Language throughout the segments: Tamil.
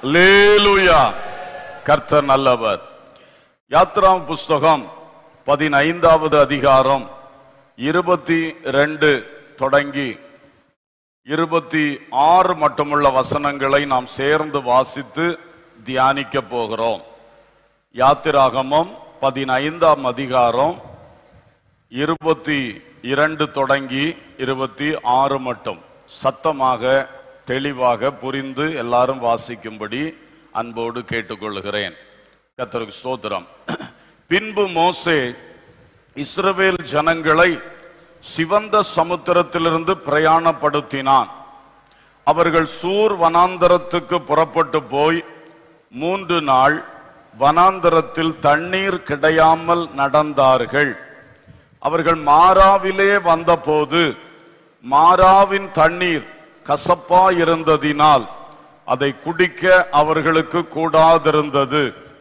லேலுயா கர்த்தர் நல்லவர் யாத்ராம் புஸ்தகம் பதினைந்தாவது அதிகாரம் இருபத்தி ரெண்டு தொடங்கி இருபத்தி ஆறு மட்டுமுள்ள வசனங்களை நாம் சேர்ந்து வாசித்து தியானிக்க போகிறோம் யாத்திராகமம் பதினைந்தாம் அதிகாரம் இருபத்தி இரண்டு தொடங்கி இருபத்தி ஆறு மட்டும் சத்தமாக தெளிவாக புரிந்து எல்லாரும் வாசிக்கும்படி அன்போடு கேட்டுக்கொள்கிறேன் கர்த்தருக்கு ஸ்தோத்திரம் பின்பு மோசே இஸ்ரவேல் ஜனங்களை சிவந்த சமுத்திரத்திலிருந்து பிரயாணப்படுத்தினான் அவர்கள் சூர் வனாந்தரத்துக்கு புறப்பட்டு போய் மூன்று நாள் வனாந்தரத்தில் தண்ணீர் கிடையாமல் நடந்தார்கள் அவர்கள் மாறாவிலே வந்தபோது மாறாவின் தண்ணீர் கசப்பாயிருந்ததினால் அதை குடிக்க அவர்களுக்கு கூடாதிருந்தது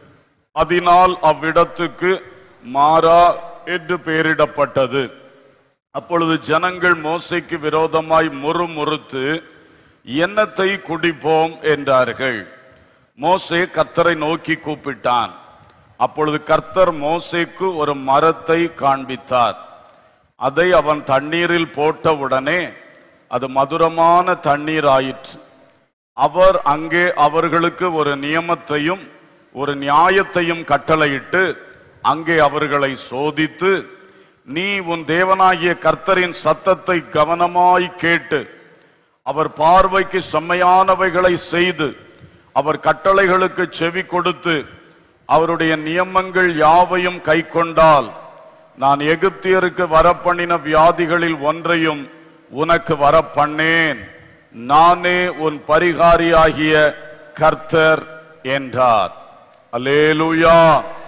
அதனால் அவ்விடத்துக்கு மாறா என்று பெயரிடப்பட்டது அப்பொழுது ஜனங்கள் மோசைக்கு விரோதமாய் முறுமுறுத்து எண்ணத்தை குடிப்போம் என்றார்கள் மோசே கர்த்தரை நோக்கி கூப்பிட்டான் அப்பொழுது கர்த்தர் மோசேக்கு ஒரு மரத்தை காண்பித்தார் அதை அவன் தண்ணீரில் போட்டவுடனே அது மதுரமான தண்ணீர் ஆயிற்று அவர் அங்கே அவர்களுக்கு ஒரு நியமத்தையும் ஒரு நியாயத்தையும் கட்டளையிட்டு அங்கே அவர்களை சோதித்து நீ உன் தேவனாகிய கர்த்தரின் சத்தத்தை கவனமாய் கேட்டு அவர் பார்வைக்கு செம்மையானவைகளை செய்து அவர் கட்டளைகளுக்கு செவி கொடுத்து அவருடைய நியமங்கள் யாவையும் கைக்கொண்டால் நான் எகிப்தியருக்கு வரப்பண்ணின வியாதிகளில் ஒன்றையும் உனக்கு வரப்பண்ணேன் நானே உன் பரிகாரியாகிய கர்த்தர் என்றார் அல்லேலூயா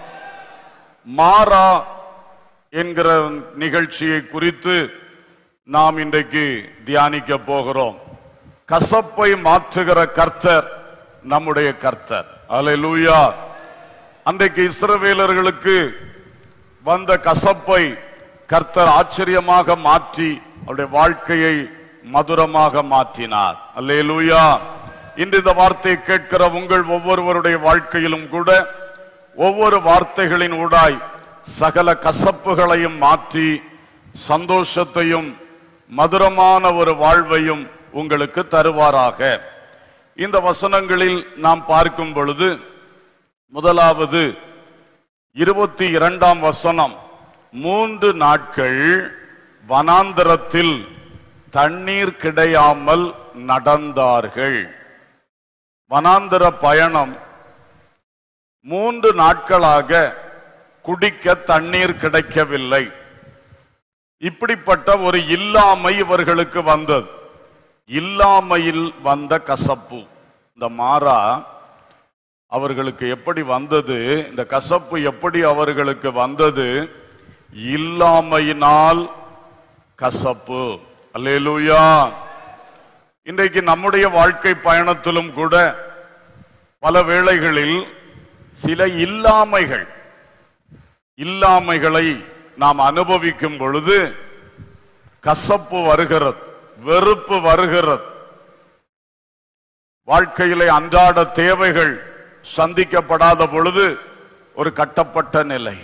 மாறா என்கிற நிகழ்ச்சியை குறித்து நாம் இன்றைக்கு தியானிக்க போகிறோம் கசப்பை மாற்றுகிற கர்த்தர் நம்முடைய கர்த்தர் அல்லேலூயா அன்றைக்கு இஸ்ரவேலர்களுக்கு வந்த கசப்பை கர்த்தர் ஆச்சரியமாக மாற்றி அவருடைய வாழ்க்கையை மதுரமாக மாற்றினார் அல்லேலூயா இன்று இந்த வார்த்தையை கேட்கிற உங்கள் ஒவ்வொருவருடைய வாழ்க்கையிலும் கூட ஒவ்வொரு வார்த்தைகளின் ஊடாய் சகல கசப்புகளையும் மாற்றி சந்தோஷத்தையும் மதுரமான ஒரு வாழ்வையும் உங்களுக்கு தருவாராக இந்த வசனங்களில் நாம் பார்க்கும் பொழுது முதலாவது இருபத்தி இரண்டாம் வசனம் மூன்று நாட்கள் வனாந்தரத்தில் தண்ணீர் கிடையாமல் நடந்தார்கள் வனாந்தர பயணம் மூன்று நாட்களாக குடிக்க தண்ணீர் கிடைக்கவில்லை இப்படிப்பட்ட ஒரு இல்லாமை இவர்களுக்கு வந்தது இல்லாமையில் வந்த கசப்பு இந்த மாறா அவர்களுக்கு எப்படி வந்தது இந்த கசப்பு எப்படி அவர்களுக்கு வந்தது இல்லாமையினால் கசப்பு அல்லேலூயா இன்றைக்கு நம்முடைய வாழ்க்கை பயணத்திலும் கூட பல வேளைகளில் சில இல்லாமைகள் இல்லாமைகளை நாம் அனுபவிக்கும் பொழுது கசப்பு வருகிறது வெறுப்பு வருகிறது வாழ்க்கையிலே அன்றாட தேவைகள் சந்திக்கப்படாத பொழுது ஒரு கட்டப்பட்ட நிலை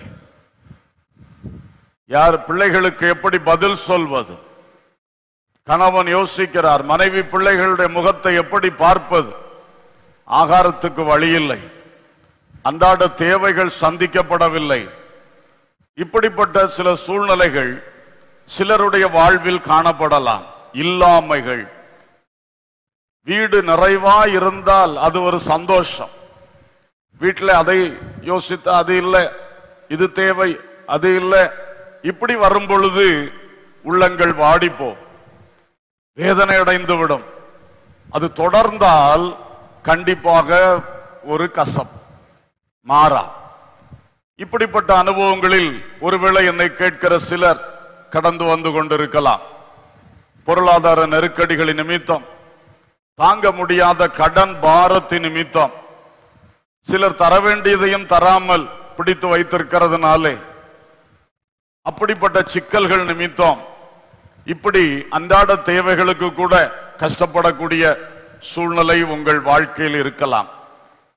யார் பிள்ளைகளுக்கு எப்படி பதில் சொல்வது கணவன் யோசிக்கிறார் மனைவி பிள்ளைகளுடைய முகத்தை எப்படி பார்ப்பது ஆகாரத்துக்கு வழி இல்லை அன்றாட தேவைகள் சந்திக்கப்படவில்லை இப்படிப்பட்ட சில சூழ்நிலைகள் சிலருடைய வாழ்வில் காணப்படலாம் இல்லாமைகள் வீடு நிறைவா இருந்தால் அது ஒரு சந்தோஷம் வீட்டில் அதை யோசித்து அது இல்லை இது தேவை அது இல்லை இப்படி வரும் பொழுது உள்ளங்கள் வாடிப்போம் வேதனை அடைந்து விடும் அது தொடர்ந்தால் கண்டிப்பாக ஒரு கசப் மாறா இப்படிப்பட்ட அனுபவங்களில் ஒருவேளை என்னை கேட்கிற சிலர் கடந்து வந்து கொண்டிருக்கலாம் பொருளாதார நெருக்கடிகளின் நிமித்தம் தாங்க முடியாத கடன் பாரத்தின் நிமித்தம் சிலர் தர வேண்டியதையும் தராமல் பிடித்து வைத்திருக்கிறதுனாலே அப்படிப்பட்ட சிக்கல்கள் நிமித்தம் இப்படி அன்றாட தேவைகளுக்கு கூட கஷ்டப்படக்கூடிய சூழ்நிலை உங்கள் வாழ்க்கையில் இருக்கலாம்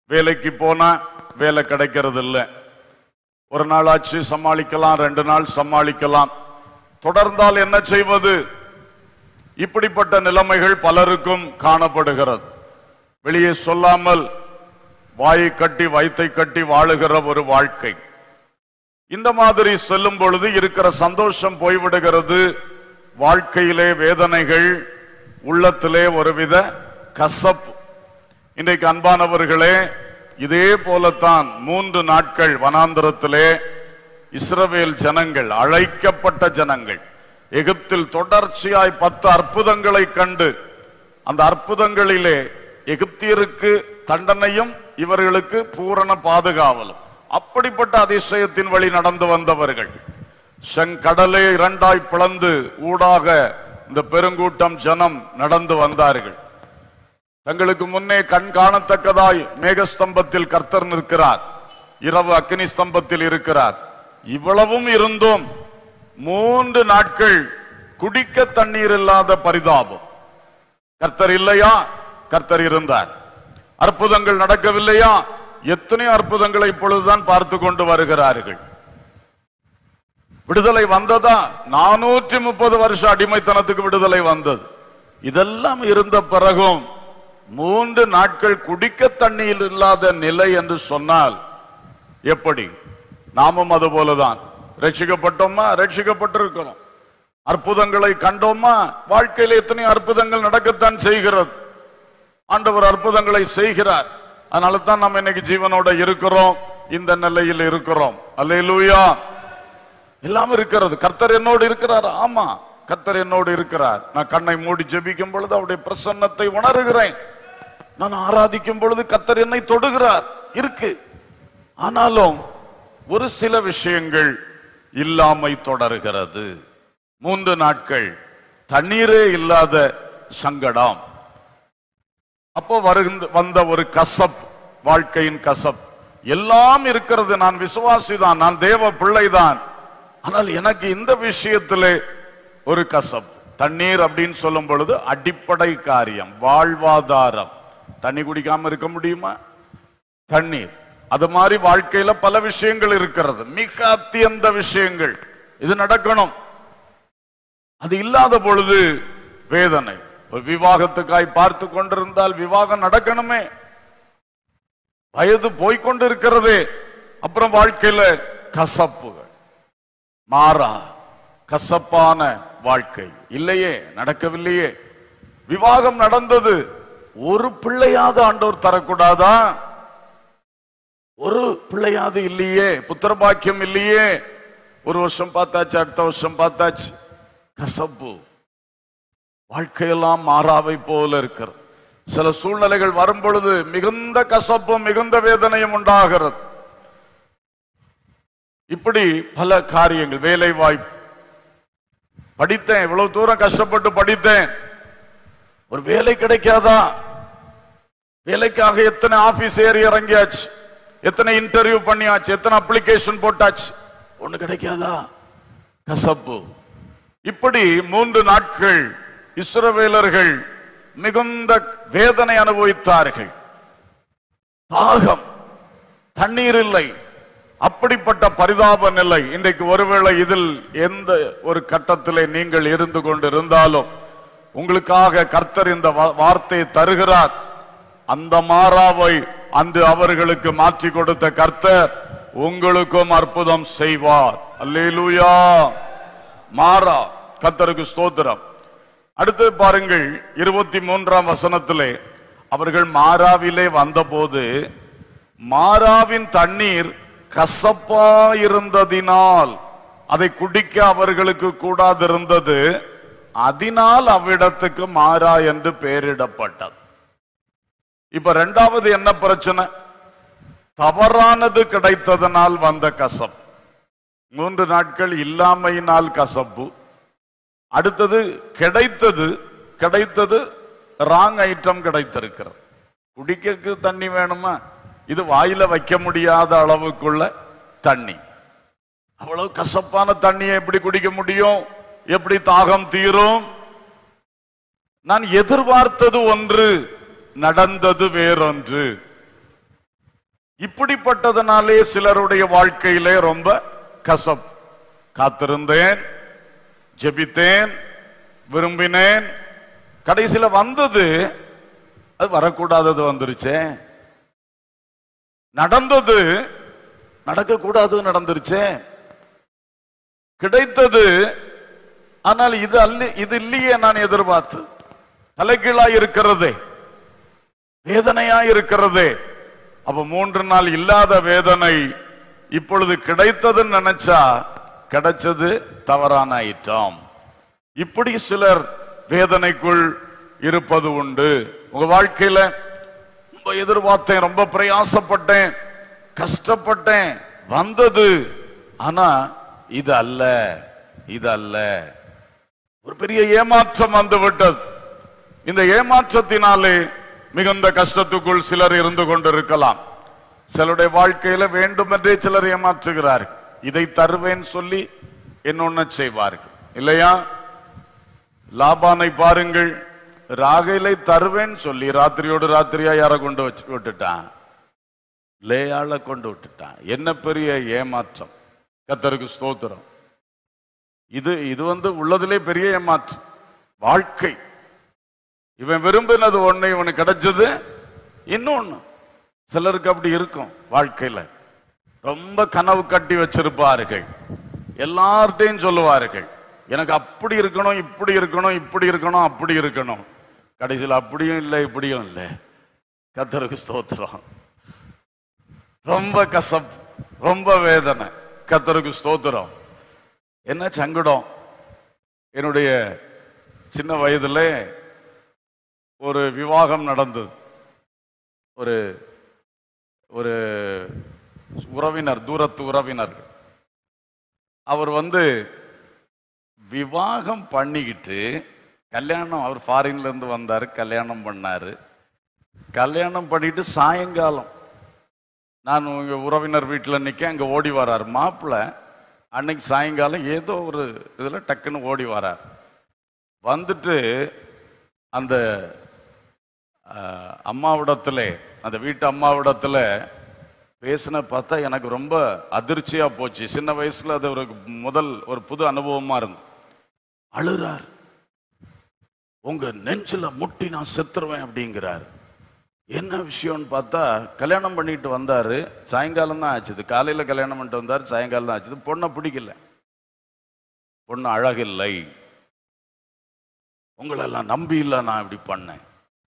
வேலைக்கு போனா வேலை கிடைக்கிறது இல்லை ஒரு நாள் ஆச்சு சமாளிக்கலாம் ரெண்டு நாள் சமாளிக்கலாம் தொடர்ந்தால் என்ன செய்வது இப்படிப்பட்ட நிலைமைகள் பலருக்கும் காணப்படுகிறது வெளியே சொல்லாமல் வாயை கட்டி வயித்தை கட்டி வாழுகிற ஒரு வாழ்க்கை இந்த மாதிரி செல்லும் பொழுது இருக்கிற சந்தோஷம் போய்விடுகிறது வாழ்க்கையிலே வேதனைகள் உள்ளத்திலே ஒருவித கசப்பு இன்றைக்கு அன்பானவர்களே இதே போலத்தான் மூன்று நாட்கள் வனாந்திரத்திலே இஸ்ரவேல் ஜனங்கள் அழைக்கப்பட்ட ஜனங்கள் எகிப்தில் தொடர்ச்சியாய் பத்து அற்புதங்களை கண்டு அந்த அற்புதங்களிலே எகிப்தியருக்கு தண்டனையும் இவர்களுக்கு பூரண பாதுகாவலும் அப்படிப்பட்ட அதிசயத்தின் வழி நடந்து வந்தவர்கள் செங்கடலே இரண்டாய் பிளந்து ஊடாக இந்த பெருங்கூட்டம் ஜனம் நடந்து வந்தார்கள் தங்களுக்கு முன்னே கண் காணத்தக்கதாய் மேகஸ்தம்பத்தில் கர்த்தர் நிற்கிறார் இரவு அக்னி ஸ்தம்பத்தில் இருக்கிறார் இவ்வளவும் இருந்தும் மூன்று நாட்கள் குடிக்க தண்ணீர் இல்லாத பரிதாபம் கர்த்தர் இல்லையா கர்த்தர் இருந்தார் அற்புதங்கள் நடக்கவில்லையா எத்தனை அற்புதங்களை இப்பொழுதுதான் பார்த்து கொண்டு வருகிறார்கள் விடுதலை வந்ததா நானூற்றி முப்பது வருஷம் அடிமைத்தனத்துக்கு விடுதலை வந்தது இதெல்லாம் இருந்த பிறகும் மூன்று நாட்கள் குடிக்க தண்ணீர் இல்லாத நிலை என்று சொன்னால் எப்படி நாமும் அது போலதான் ரட்சிக்கப்பட்டோமா ரட்சிக்கப்பட்டிருக்கிறோம் அற்புதங்களை கண்டோமா வாழ்க்கையில் எத்தனை அற்புதங்கள் நடக்கத்தான் செய்கிறது ஆண்டவர் அற்புதங்களை செய்கிறார் அதனால தான் நம்ம இன்னைக்கு ஜீவனோட இருக்கிறோம் இந்த நிலையில் இருக்கிறோம் அல்லேலூயா எல்லாம் இருக்கிறது கர்த்தர் என்னோடு இருக்கிறார் ஆமா கர்த்தர் என்னோடு இருக்கிறார் நான் கண்ணை மூடி ஜெபிக்கும் பொழுது அவருடைய பிரசன்னத்தை உணர்கிறேன் நான் ஆராதிக்கும் பொழுது கர்த்தர் என்னை தொடுகிறார் இருக்கு ஆனாலும் ஒரு சில விஷயங்கள் இல்லாமை தொடர்கிறது மூன்று நாட்கள் தண்ணீரே இல்லாத சங்கடம் அப்போ வருகின்ற வந்த ஒரு கசப் வாழ்க்கையின் கசப் எல்லாம் இருக்கிறது நான் விசுவாசிதான் நான் தேவ பிள்ளைதான் ஆனால் எனக்கு இந்த விஷயத்திலே ஒரு கசப் தண்ணீர் அப்படின்னு சொல்லும் பொழுது அடிப்படை காரியம் வாழ்வாதாரம் தண்ணி குடிக்காம இருக்க முடியுமா தண்ணீர் அது மாதிரி வாழ்க்கையில பல விஷயங்கள் இருக்கிறது மிக அத்தியந்த விஷயங்கள் இது நடக்கணும் அது இல்லாத பொழுது வேதனை ஒரு விவாகத்துக்காய் பார்த்து கொண்டிருந்தால் விவாகம் நடக்கணுமே வயது போய்கொண்டிருக்கிறதே அப்புறம் வாழ்க்கையில கசப்புகள் மாறா கசப்பான வாழ்க்கை இல்லையே நடக்கவில்லையே விவாகம் நடந்தது ஒரு பிள்ளையாவது ஆண்டவர் தரக்கூடாதா ஒரு பிள்ளையாவது இல்லையே புத்திர பாக்கியம் இல்லையே ஒரு வருஷம் பார்த்தாச்சு அடுத்த வருஷம் பார்த்தாச்சு கசப்பு வாழ்க்கையெல்லாம் மாறாவை போல இருக்கிறது சில சூழ்நிலைகள் வரும் பொழுது மிகுந்த கசப்பும் மிகுந்த வேதனையும் உண்டாகிறது இப்படி பல காரியங்கள் வேலை வாய்ப்பு படித்தேன் இவ்வளவு தூரம் கஷ்டப்பட்டு படித்தேன் ஒரு வேலை கிடைக்காதா வேலைக்காக எத்தனை ஆபீஸ் ஏறி இறங்கியாச்சு எத்தனை இன்டர்வியூ பண்ணியாச்சு எத்தனை அப்ளிகேஷன் போட்டாச்சு ஒண்ணு கிடைக்காதா கசப்பு இப்படி மூன்று நாட்கள் இஸ்ரவேலர்கள் மிகுந்த வேதனை அனுபவித்தார்கள் தாகம் தண்ணீர் இல்லை அப்படிப்பட்ட பரிதாப நிலை இன்றைக்கு ஒருவேளை இதில் எந்த ஒரு கட்டத்திலே நீங்கள் இருந்து கொண்டிருந்தாலும் உங்களுக்காக கர்த்தர் இந்த வா- வார்த்தையை தருகிறார் அந்த மாறாவை அன்று அவர்களுக்கு மாற்றி கொடுத்த கர்த்தர் உங்களுக்கும் அற்புதம் செய்வார் அல்லேலூயா மாறா கர்த்தருக்கு ஸ்தோத்திரம் அடுத்து பாருங்கள் இருபத்தி மூன்றாம் வசனத்திலே அவர்கள் மாறாவிலே வந்தபோது மாறாவின் தண்ணீர் கசப்பாயிருந்ததினால் அதை குடிக்க அவர்களுக்கு கூடாதிருந்தது அதனால் அவ்விடத்துக்கு மாறா என்று பெயரிடப்பட்டது இப்ப ரெண்டாவது என்ன பிரச்சனை தவறானது கிடைத்ததனால் வந்த கசப்பு மூன்று நாட்கள் இல்லாமையினால் கசப்பு அடுத்தது கிடைத்தது கிடைத்தது ராங் ஐட்டம் கிடைத்திருக்கிறது குடிக்கிறதுக்கு தண்ணி வேணுமா இது வாயில வைக்க முடியாத அளவுக்குள்ள தண்ணி அவ்வளவு கசப்பான தண்ணியை எப்படி குடிக்க முடியும் எப்படி தாகம் தீரும் நான் எதிர்பார்த்தது ஒன்று நடந்தது வேறொன்று இப்படிப்பட்டதனாலே சிலருடைய வாழ்க்கையிலே ரொம்ப கசப் காத்திருந்தேன் ஜெபித்தேன் விரும்பினேன் கடைசியில வந்தது அது வரக்கூடாதது வந்துருச்சே நடந்தது நடக்கக்கூடாதது நடந்துருச்சே கிடைத்தது ஆனால் இது அல்ல இது இல்லையே நான் எதிர்பார்த்து தலைகீழா இருக்கிறதே வேதனையா இருக்கிறதே அப்ப மூன்று நாள் இல்லாத வேதனை இப்பொழுது கிடைத்ததுன்னு நினைச்சா கிடைச்சது தவறான ஐட்டம் இப்படி சிலர் வேதனைக்குள் இருப்பது உண்டு உங்க வாழ்க்கையில ரொம்ப எதிர்பார்த்தேன் ரொம்ப பிரயாசப்பட்டேன் கஷ்டப்பட்டேன் வந்தது ஆனா இது அல்ல இது அல்ல ஒரு பெரிய ஏமாற்றம் வந்து விட்டது இந்த ஏமாற்றத்தினாலே மிகுந்த கஷ்டத்துக்குள் சிலர் இருந்து கொண்டிருக்கலாம் சிலருடைய வாழ்க்கையில வேண்டுமென்றே சிலர் ஏமாற்றுகிறார்கள் இதை தருவேன் சொல்லி என்னொன்னு செய்வார்கள் இல்லையா லாபானை பாருங்கள் ராகையிலை தருவேன் சொல்லி ராத்திரியோடு ராத்திரியா யார கொண்டு வச்சு விட்டுட்டான் லேயாள கொண்டு விட்டுட்டான் என்ன பெரிய ஏமாற்றம் கத்தருக்கு ஸ்தோத்திரம் இது இது வந்து உள்ளதிலே பெரிய ஏமாற்றம் வாழ்க்கை இவன் விரும்பினது ஒண்ணு இவனுக்கு கிடைச்சது இன்னொன்னு சிலருக்கு அப்படி இருக்கும் வாழ்க்கையில ரொம்ப கனவு கட்டி வச்சிருப்பார்கள் எல்லார்ட்டையும் சொல்லுவார்கள் எனக்கு அப்படி இருக்கணும் இப்படி இருக்கணும் இப்படி இருக்கணும் அப்படி இருக்கணும் கடைசியில் அப்படியும் இல்லை இப்படியும் இல்லை கத்தருக்கு ஸ்தோத்திரம் ரொம்ப கசப் ரொம்ப வேதனை கத்தருக்கு ஸ்தோத்திரம் என்ன சங்கடம் என்னுடைய சின்ன வயதுல ஒரு விவாகம் நடந்தது ஒரு ஒரு உறவினர் தூரத்து உறவினர் அவர் வந்து விவாகம் பண்ணிக்கிட்டு கல்யாணம் அவர் ஃபாரின்ல இருந்து வந்தாரு கல்யாணம் பண்ணாரு கல்யாணம் பண்ணிட்டு சாயங்காலம் நான் உங்க உறவினர் வீட்டில் நிற்க அங்கே ஓடி வரார் மாப்பிள்ளை அன்னைக்கு சாயங்காலம் ஏதோ ஒரு இதில் டக்குன்னு ஓடி வரார் வந்துட்டு அந்த அஹ், அம்மாவிடத்துல அந்த வீட்டு அம்மாவிடத்துல பேசின பார்த்தா எனக்கு ரொம்ப அதிர்ச்சியா போச்சு சின்ன வயசுல அது ஒரு முதல் ஒரு புது அனுபவமா இருந்து அழுறார் உங்க நெஞ்சில முட்டி நான் செத்துருவேன் அப்படிங்கிறார் என்ன விஷயம்னு பார்த்தா கல்யாணம் பண்ணிட்டு வந்தாரு சாயங்காலம் தான் ஆச்சுது காலையில கல்யாணம் பண்ணிட்டு வந்தார் சாயங்காலம் தான் ஆச்சுது பொண்ணை பிடிக்கல பொண்ணு அழகில்லை உங்களெல்லாம் நம்பி இல்லை நான் இப்படி பண்ணேன்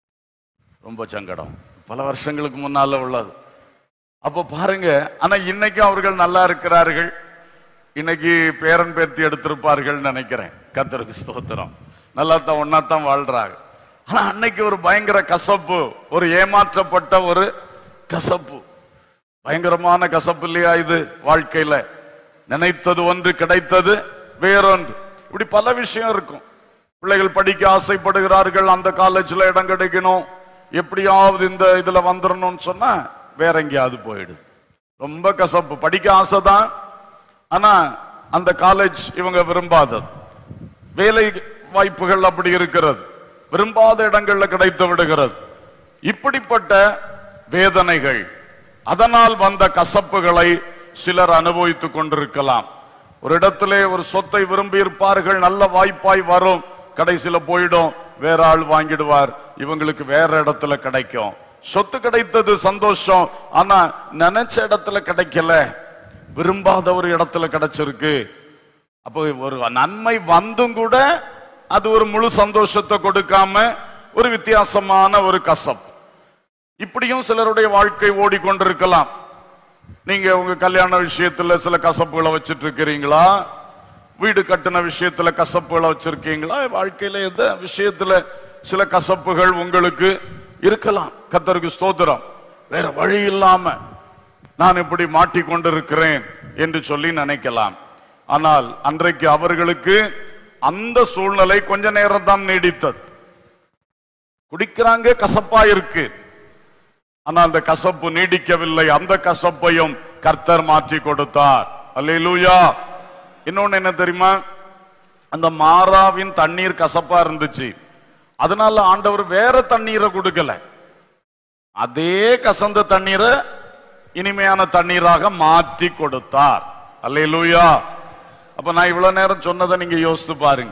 ரொம்ப சங்கடம் பல வருஷங்களுக்கு முன்னால உள்ளது அப்போ பாருங்க ஆனா இன்னைக்கும் அவர்கள் நல்லா இருக்கிறார்கள் இன்னைக்கு பேரன் பேத்தி எடுத்திருப்பார்கள் நினைக்கிறேன் கத்தருக்கு ஸ்தோத்திரம் நல்லா தான் ஒன்னா தான் வாழ்றாங்க ஆனா அன்னைக்கு ஒரு பயங்கர கசப்பு ஒரு ஏமாற்றப்பட்ட ஒரு கசப்பு பயங்கரமான கசப்பு இல்லையா இது வாழ்க்கையில நினைத்தது ஒன்று கிடைத்தது வேறொன்று இப்படி பல விஷயம் இருக்கும் பிள்ளைகள் படிக்க ஆசைப்படுகிறார்கள் அந்த காலேஜ்ல இடம் கிடைக்கணும் எப்படியாவது இந்த இதுல வந்துடணும்னு சொன்னா வேற எங்கேயாவது போயிடுது ரொம்ப கசப்பு படிக்க ஆசைதான் ஆனா அந்த காலேஜ் இவங்க விரும்பாதது வேலை வாய்ப்புகள் அப்படி இருக்கிறது விரும்பாத இடங்கள்ல கிடைத்து விடுகிறது இப்படிப்பட்ட வேதனைகள் அதனால் வந்த கசப்புகளை சிலர் அனுபவித்துக் கொண்டிருக்கலாம் ஒரு இடத்திலே ஒரு சொத்தை விரும்பி இருப்பார்கள் நல்ல வாய்ப்பாய் வரும் கடைசியில போயிடும் வேற ஆள் வாங்கிடுவார் இவங்களுக்கு வேற இடத்துல கிடைக்கும் சொத்து கிடைத்தது சந்தோஷம் ஆனா நினைச்ச இடத்துல கிடைக்கல விரும்பாத ஒரு இடத்துல கிடைச்சிருக்கு அப்போ ஒரு நன்மை வந்தும் கூட அது ஒரு முழு சந்தோஷத்தை கொடுக்காம ஒரு வித்தியாசமான ஒரு கசப் இப்படியும் சிலருடைய வாழ்க்கை ஓடிக்கொண்டிருக்கலாம் நீங்க உங்க கல்யாண விஷயத்துல சில கசப்புகளை வச்சிட்டு இருக்கிறீங்களா வீடு கட்டின விஷயத்துல கசப்புகளை வச்சிருக்கீங்களா வாழ்க்கையில எந்த விஷயத்துல சில கசப்புகள் உங்களுக்கு இருக்கலாம் கத்தருக்கு ஸ்தோத்திரம் வேற வழி இல்லாம நான் இப்படி மாட்டிக்கொண்டிருக்கிறேன் என்று சொல்லி நினைக்கலாம் ஆனால் அன்றைக்கு அவர்களுக்கு அந்த சூழ்நிலை கொஞ்ச நேரம் தான் நீடித்தது குடிக்கிறாங்க கசப்பா இருக்கு ஆனா அந்த கசப்பு நீடிக்கவில்லை அந்த கசப்பையும் கர்த்தர் மாற்றி கொடுத்தார் அல்லேலூயா இன்னொன்னு என்ன தெரியுமா அந்த மாறாவின் தண்ணீர் கசப்பா இருந்துச்சு அதனால ஆண்டவர் வேற தண்ணீரை கொடுக்கல அதே கசந்த தண்ணீரை இனிமையான தண்ணீராக மாற்றி கொடுத்தார் அல்லேலூயா அப்ப நான் இவ்வளவு நேரம் சொன்னதை நீங்க யோசித்து பாருங்க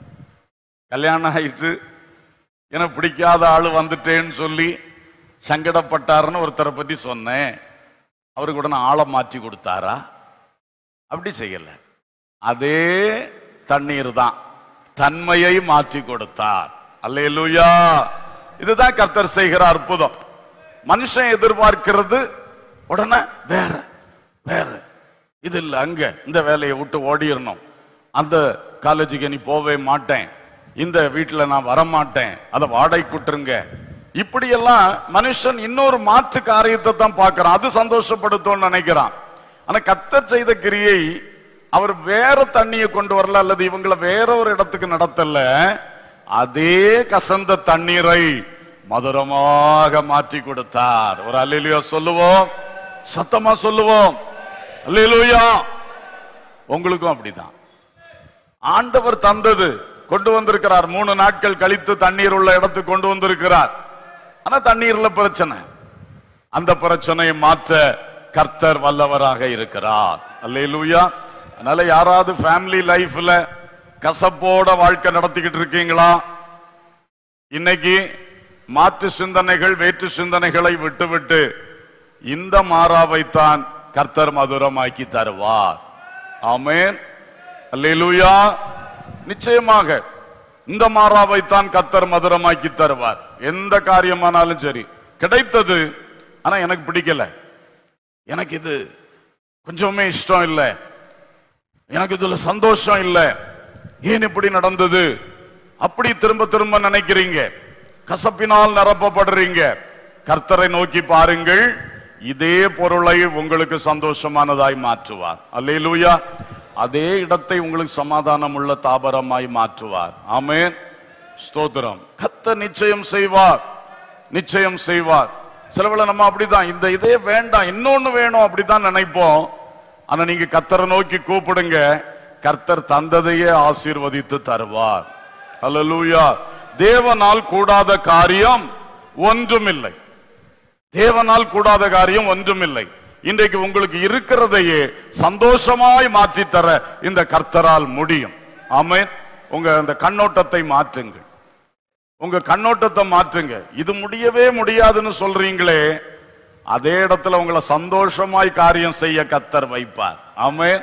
கல்யாணம் ஆயிட்டு எனக்கு பிடிக்காத ஆளு வந்துட்டேன்னு சொல்லி சங்கடப்பட்டாருன்னு ஒருத்தரை பத்தி சொன்னேன் அவருக்கு உடனே ஆளை மாற்றி கொடுத்தாரா அப்படி செய்யல அதே தண்ணீர் தான் தன்மையை மாற்றி கொடுத்தார் அல்லேலூயா இதுதான் கர்த்தர் செய்கிற அற்புதம் மனுஷன் எதிர்பார்க்கிறது உடனே வேற வேற இது இல்ல அங்க இந்த வேலையை விட்டு ஓடிடணும் அந்த காலேஜுக்கு நீ போவே மாட்டேன் இந்த வீட்டுல நான் வர மாட்டேன் அதை வாடகை கூட்டுருங்க இப்படியெல்லாம் மனுஷன் இன்னொரு மாற்று காரியத்தை தான் பார்க்கறான் அது சந்தோஷப்படுத்தும்னு நினைக்கிறான் ஆனா கத்தர் செய்த கிரியை அவர் வேற தண்ணியை கொண்டு வரல அல்லது இவங்கள வேற ஒரு இடத்துக்கு நடத்தல அதே கசந்த தண்ணீரை மதுரமாக மாற்றி கொடுத்தார் ஒரு அல்லேலூயா சொல்லுவோம் சத்தமா சொல்லுவோம் அல்லேலூயா உங்களுக்கும் அப்படிதான் ஆண்டவர் தந்தது கொண்டு வந்திருக்கிறார் மூணு நாட்கள் கழித்து தண்ணீர் உள்ள இடத்துக்கு கொண்டு வந்திருக்கிறார் ஆனா தண்ணீர்ல பிரச்சனை அந்த பிரச்சனையை மாற்ற கர்த்தர் வல்லவராக இருக்கிறார் அல்லேலூயா அதனால யாராவது ஃபேமிலி லைஃப்ல கசப்போட வாழ்க்கை நடத்திக்கிட்டு இருக்கீங்களா இன்னைக்கு மாற்று சிந்தனைகள் வேற்று சிந்தனைகளை விட்டுவிட்டு இந்த மாறாவைத்தான் கர்த்தர் மதுரமாக்கி தருவார் ஆமென் அல்லேலூயா நிச்சயமாக இந்த மாறாவைத்தான் கர்த்தர் மதுரமாக்கி தருவார் எந்த காரியமானாலும் சரி கிடைத்தது ஆனா எனக்கு பிடிக்கல எனக்கு இது கொஞ்சமே இஷ்டம் இல்லை எனக்கு இதுல சந்தோஷம் இல்லை ஏன் இப்படி நடந்தது அப்படி திரும்ப திரும்ப நினைக்கிறீங்க கசப்பினால் நிரப்பப்படுறீங்க கர்த்தரை நோக்கி பாருங்கள் இதே பொருளை உங்களுக்கு சந்தோஷமானதாய் மாற்றுவார் அல்லேலூயா அதே இடத்தை உங்களுக்கு சமாதானம் உள்ள தாபரமாய் மாற்றுவார் ஆமென் ஸ்தோத்திரம் கர்த்தர் நிச்சயம் செய்வார் நிச்சயம் செய்வார் சிலவேளை நம்ம அப்படிதான் இந்த இதே வேண்டாம் இன்னொன்னு வேணும் அப்படிதான் நினைப்போம் ஆனா நீங்க கர்த்தரை நோக்கி கூப்பிடுங்க கர்த்தர் தந்ததையே ஆசீர்வதித்து தருவார் அல்லேலூயா தேவனால் கூடாத காரியம் ஒன்றுமில்லை தேவனால் கூடாத காரியம் ஒன்றுமில்லை இன்றைக்கு உங்களுக்கு இருக்கிறதையே சந்தோஷமாய் மாற்றி தர இந்த கர்த்தரால் முடியும் ஆமென் உங்க அந்த கண்ணோட்டத்தை மாற்றுங்கள் உங்க கண்ணோட்டத்தை மாற்றுங்க இது முடியவே முடியாதுன்னு சொல்றீங்களே அதே இடத்துல உங்களை சந்தோஷமாய் காரியம் செய்ய கத்தர் வைப்பார் ஆமென்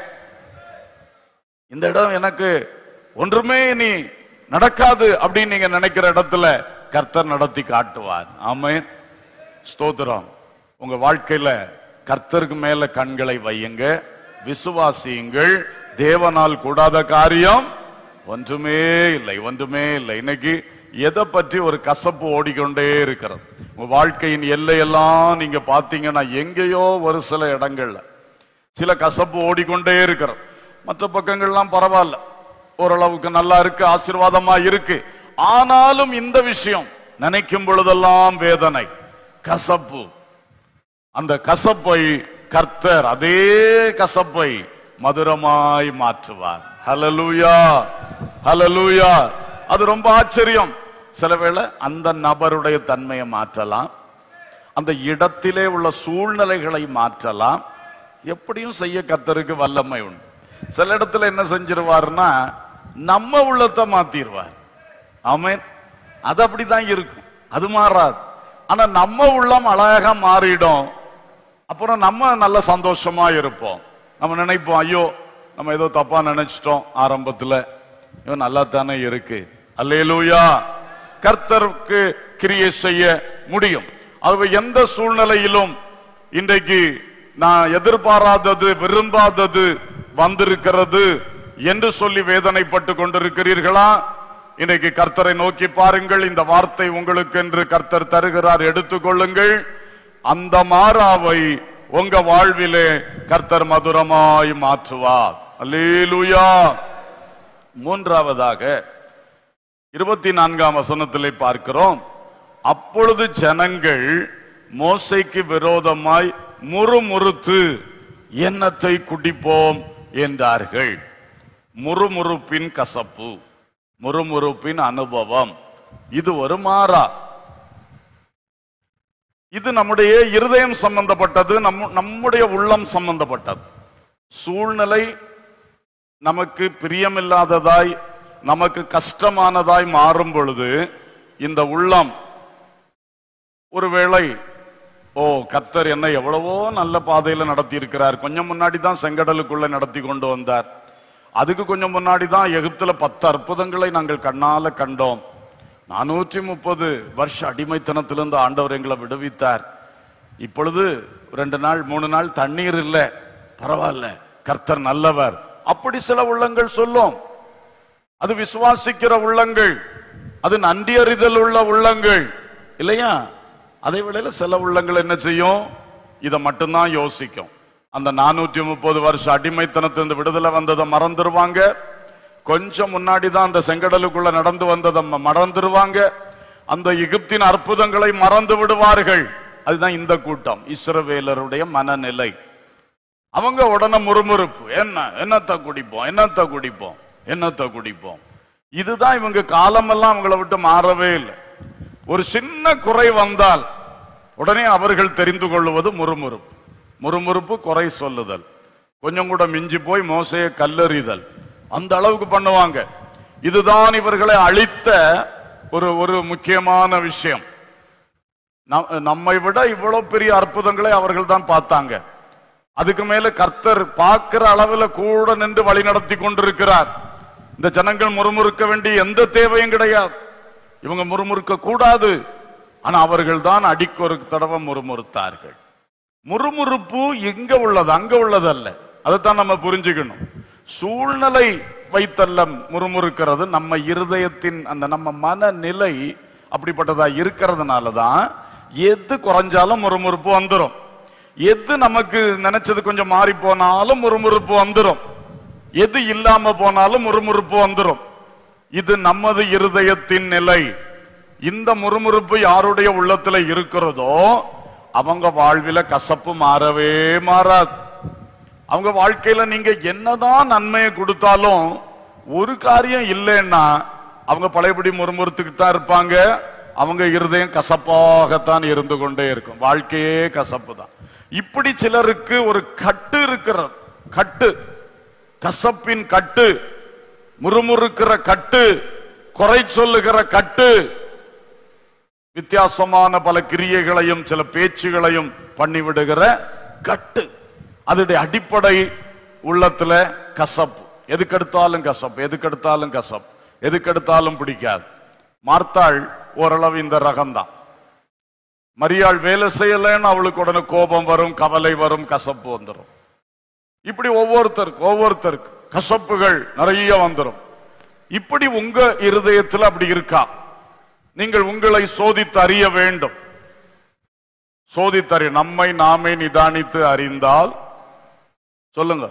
இந்த இடம் எனக்கு ஒன்றுமே நீ நடக்காது அப்படின்னு நீங்க நினைக்கிற இடத்துல கர்த்தர் நடத்தி காட்டுவார் ஆமென் ஸ்தோத்திரம் உங்க வாழ்க்கையில கர்த்தருக்கு மேல கண்களை வையுங்க விசுவாசியுங்கள் தேவனால் கூடாத காரியம் ஒன்றுமே இல்லை ஒன்றுமே இல்லை இன்னைக்கு எதை பற்றி ஒரு கசப்பு ஓடிக்கொண்டே இருக்கிறது உங்க வாழ்க்கையின் எல்லையெல்லாம் நீங்க பாத்தீங்கன்னா எங்கேயோ ஒரு சில இடங்கள்ல சில கசப்பு ஓடிக்கொண்டே இருக்கிறது மற்ற பக்கங்கள்லாம் பரவாயில்ல ஓரளவுக்கு நல்லா இருக்கு ஆசீர்வாதமா இருக்கு ஆனாலும் இந்த விஷயம் நினைக்கும் பொழுதெல்லாம் வேதனை கசப்பு அந்த கசப்பை கர்த்தர் அதே கசப்பை மதுரமாய் மாற்றுவார் ஹலலூயா ஹலலூயா அது ரொம்ப ஆச்சரியம் சில வேளை அந்த நபருடைய தன்மையை மாற்றலாம் அந்த இடத்திலே உள்ள சூழ்நிலைகளை மாற்றலாம் எப்படியும் செய்ய கர்த்தருக்கு வல்லமை உண்டு சில இடத்துல என்ன செஞ்சிருவாருன்னா நம்ம உள்ளத்தை மாத்திடுவார் ஆமென் அது அப்படிதான் இருக்கும் அது மாறாது ஆனா நம்ம உள்ளம் அழகா மாறிடும் அப்புறம் நம்ம நல்ல சந்தோஷமா இருப்போம் நம்ம நினைப்போம் ஐயோ நம்ம ஏதோ தப்பா நினைச்சிட்டோம் ஆரம்பத்துல இவன் நல்லா தானே இருக்கு அல்லேலூயா கர்த்தருக்கு கிரியை செய்ய முடியும் அது எந்த சூழ்நிலையிலும் இன்றைக்கு நான் எதிர்பாராதது விரும்பாதது வந்திருக்கிறது என்று சொல்லி வேதனைப்பட்டு கொண்டிருக்கிறீர்களா இன்றைக்கு கர்த்தரை நோக்கி பாருங்கள் இந்த வார்த்தை உங்களுக்கு என்று கர்த்தர் தருகிறார் எடுத்துக்கொள்ளுங்கள் அந்த மாறாவை உங்க வாழ்விலே கர்த்தர் மதுரமாய் மாற்றுவார் அல்லேலூயா மூன்றாவதாக இருபத்தி நான்காம் வசனத்திலே பார்க்கிறோம் அப்பொழுது ஜனங்கள் மோசைக்கு விரோதமாய் முறுமுறுத்து எண்ணத்தை குடிப்போம் என்றார்கள் முறுமுறுப்பின் கசப்பு முறுமுறுப்பின் அனுபவம் இது ஒரு மாறா இது நம்முடைய இருதயம் சம்பந்தப்பட்டது நம்ம நம்முடைய உள்ளம் சம்பந்தப்பட்டது சூழ்நிலை நமக்கு பிரியமில்லாததாய் நமக்கு கஷ்டமானதாய் மாறும் பொழுது இந்த உள்ளம் ஒருவேளை ஓ கத்தர் என்ன எவ்வளவோ நல்ல பாதையில நடத்தி இருக்கிறார் கொஞ்சம் முன்னாடி தான் செங்கடலுக்குள்ள நடத்தி கொண்டு வந்தார் அதுக்கு கொஞ்சம் முன்னாடி தான் எகிப்துல பத்து அற்புதங்களை நாங்கள் கண்ணால கண்டோம் நானூற்றி முப்பது வருஷ அடிமைத்தனத்திலிருந்து ஆண்டவர் எங்களை விடுவித்தார் இப்பொழுது ரெண்டு நாள் மூணு நாள் தண்ணீர் இல்லை பரவாயில்ல கர்த்தர் நல்லவர் அப்படி சில உள்ளங்கள் சொல்லும் அது விசுவாசிக்கிற உள்ளங்கள் அது நன்றி அறிதல் உள்ள உள்ளங்கள் இல்லையா அதே வேளையில சில உள்ளங்கள் என்ன செய்யும் இதை மட்டும்தான் யோசிக்கும் அந்த நானூற்றி முப்பது வருஷம் அடிமைத்தனத்திலிருந்து விடுதலை வந்ததை மறந்துருவாங்க கொஞ்சம் முன்னாடி தான் அந்த செங்கடலுக்குள்ள நடந்து வந்ததை ம- மறந்துருவாங்க அந்த எகிப்தின் அற்புதங்களை மறந்து விடுவார்கள் அதுதான் இந்த கூட்டம் இஸ்ரவேலருடைய மனநிலை அவங்க உடனே முறுமுறுப்பு என்ன என்னத்த குடிப்போம் என்னத்த குடிப்போம் என்னத்த குடிப்போம் இதுதான் இவங்க காலமெல்லாம் அவங்கள விட்டு மாறவே இல்லை ஒரு சின்ன குறை வந்தால் உடனே அவர்கள் தெரிந்து கொள்வது முறுமுறுப்பு முறுமுறுப்பு குறை சொல்லுதல் கொஞ்சம் கூட மிஞ்சி போய் மோசையை கல்லெறிதல் அந்த அளவுக்கு பண்ணுவாங்க இதுதான் இவர்களை அழித்த ஒரு ஒரு முக்கியமான விஷயம் நம்- நம்மை விட இவ்வளவு பெரிய அற்புதங்களை அவர்கள் தான் பார்த்தாங்க அதுக்கு மேல கர்த்தர் பார்க்கிற அளவுல கூட நின்று வழி நடத்தி கொண்டிருக்கிறார் இந்த ஜனங்கள் முறுமுறுக்க வேண்டிய எந்த தேவையும் கிடையாது இவங்க முறுமுறுக்க கூடாது ஆனா அவர்கள் தான் அடிக்கு ஒரு தடவை முறுமுறுத்தார்கள் முறுமுறுப்பு எங்க உள்ளது அங்க உள்ளதல்ல அதைத்தான் நம்ம புரிஞ்சுக்கணும் சூழ்நிலை வைத்தல்ல முறுமுறுக்கிறது நம்ம இருதயத்தின் அந்த நம்ம மனநிலை அப்படிப்பட்டதா இருக்கிறதுனால தான் எது குறைஞ்சாலும் முறுமுறுப்பு வந்துடும் எது நமக்கு நினைச்சது கொஞ்சம் மாறி போனாலும் முறுமுறுப்பு வந்துடும் எது இல்லாம போனாலும் முறுமுறுப்பு வந்துடும் இது நமது இருதயத்தின் நிலை இந்த முறுமுறுப்பு யாருடைய உள்ளத்துல இருக்கிறதோ அவங்க வாழ்வில கசப்பு மாறவே மாறாது அவங்க வாழ்க்கையில நீங்க என்னதான் நன்மையை கொடுத்தாலும் ஒரு காரியம் இல்லைன்னா அவங்க பழையபடி முறுமுறுத்துக்கிட்டு தான் இருப்பாங்க அவங்க இருதயம் கசப்பாகத்தான் இருந்து கொண்டே இருக்கும் வாழ்க்கையே கசப்பு தான் இப்படி சிலருக்கு ஒரு கட்டு இருக்கிறது கட்டு கசப்பின் கட்டு முறுமுறுக்கிற கட்டு குறை சொல்லுகிற கட்டு வித்தியாசமான பல கிரியைகளையும் சில பேச்சுகளையும் பண்ணிவிடுகிற கட்டு அதனுடைய அடிப்படை உள்ளத்துல கசப்பு எதுக்கெடுத்தாலும் கசப்பு எதுக்கெடுத்தாலும் கசப்பு எதுக்கெடுத்தாலும் பிடிக்காது மார்த்தாள் ஓரளவு இந்த ரகம்தான் மரியாள் வேலை செய்யலைன்னு அவளுக்கு உடனே கோபம் வரும் கவலை வரும் கசப்பு வந்துடும் இப்படி ஒவ்வொருத்தருக்கு ஒவ்வொருத்தருக்கு கசப்புகள் நிறைய வந்துடும் இப்படி உங்க இருதயத்தில் அப்படி இருக்கா நீங்கள் உங்களை சோதித்து அறிய வேண்டும் சோதித்தறி நம்மை நாமே நிதானித்து அறிந்தால் சொல்லுங்க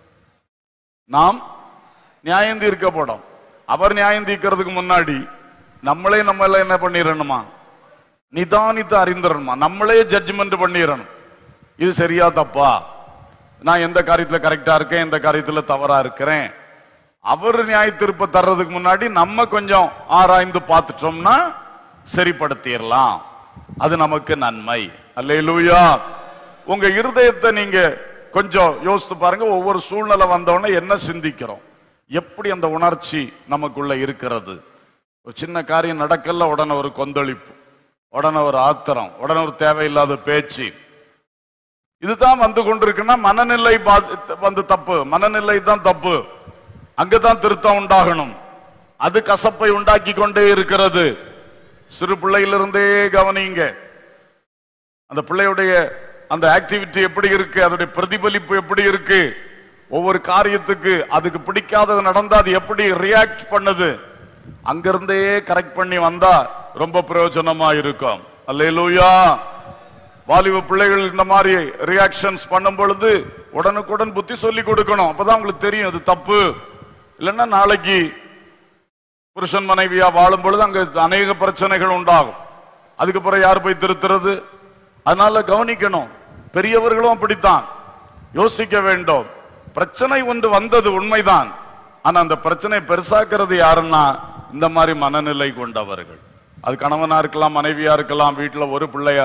நாம் நியாயம் தீர்க்கப்படும் அவர் நியாயம் தீர்க்கிறதுக்கு முன்னாடி நம்மளே நம்மள என்ன பண்ணிடணுமா நிதானித்து அறிந்துடணுமா நம்மளே ஜட்ஜ்மெண்ட் பண்ணிடணும் இது சரியா தப்பா நான் எந்த காரியத்துல கரெக்டா இருக்கேன் எந்த காரியத்துல தவறா இருக்கிறேன் அவர் நியாய தீர்ப்பு தர்றதுக்கு முன்னாடி நம்ம கொஞ்சம் ஆராய்ந்து பார்த்துட்டோம்னா சரிப்படுத்திடலாம் அது நமக்கு நன்மை அல்லேலூயா உங்க இருதயத்தை நீங்க கொஞ்சம் யோசித்து பாருங்க ஒவ்வொரு சூழ்நிலை வந்தவொடனே என்ன சிந்திக்கிறோம் எப்படி அந்த உணர்ச்சி நமக்குள்ள இருக்கிறது ஒரு சின்ன காரியம் நடக்கல உடனே ஒரு கொந்தளிப்பு உடனே ஒரு ஆத்திரம் உடனே ஒரு தேவையில்லாத பேச்சு இதுதான் வந்து கொண்டிருக்குன்னா மனநிலை பாதி- வந்து தப்பு மனநிலை தான் தப்பு அங்கதான் திருத்தம் உண்டாகணும் அது கசப்பை உண்டாக்கி கொண்டே இருக்கிறது சிறு பிள்ளையிலிருந்தே கவனிங்க அந்த பிள்ளையுடைய அந்த ஆக்டிவிட்டி எப்படி இருக்கு அதோடைய பிரதிபலிப்பு எப்படி இருக்கு ஒவ்வொரு காரியத்துக்கு அதுக்கு பிடிக்காதது நடந்தா அது எப்படி ரியாக்ட் பண்ணுது அங்கிருந்தே கரெக்ட் பண்ணி வந்தா ரொம்ப பிரயோஜனமா இருக்கும் அல்லேலூயா வாலிப பிள்ளைகள் இந்த மாதிரி ரியாக்ஷன்ஸ் பண்ணும் பொழுது உடனுக்குடன் புத்தி சொல்லி கொடுக்கணும் அப்பதான் உங்களுக்கு தெரியும் அது தப்பு இல்லைன்னா நாளைக்கு புருஷன் மனைவியா வாழும் பொழுது அங்க அநேக பிரச்சனைகள் உண்டாகும் அதுக்கு பிறகு யார் போய் திருத்துறது அதனால கவனிக்கணும் பெரியவர்களும் அப்படித்தான் யோசிக்க வேண்டும் பிரச்சனை ஒன்று வந்தது உண்மைதான் ஆனா அந்த பிரச்சனை பெருசாக்குறது யாருன்னா இந்த மாதிரி மனநிலை கொண்டவர்கள் அது கணவனா இருக்கலாம் மனைவியா இருக்கலாம் வீட்டுல ஒரு பிள்ளையா இருக்கலாம்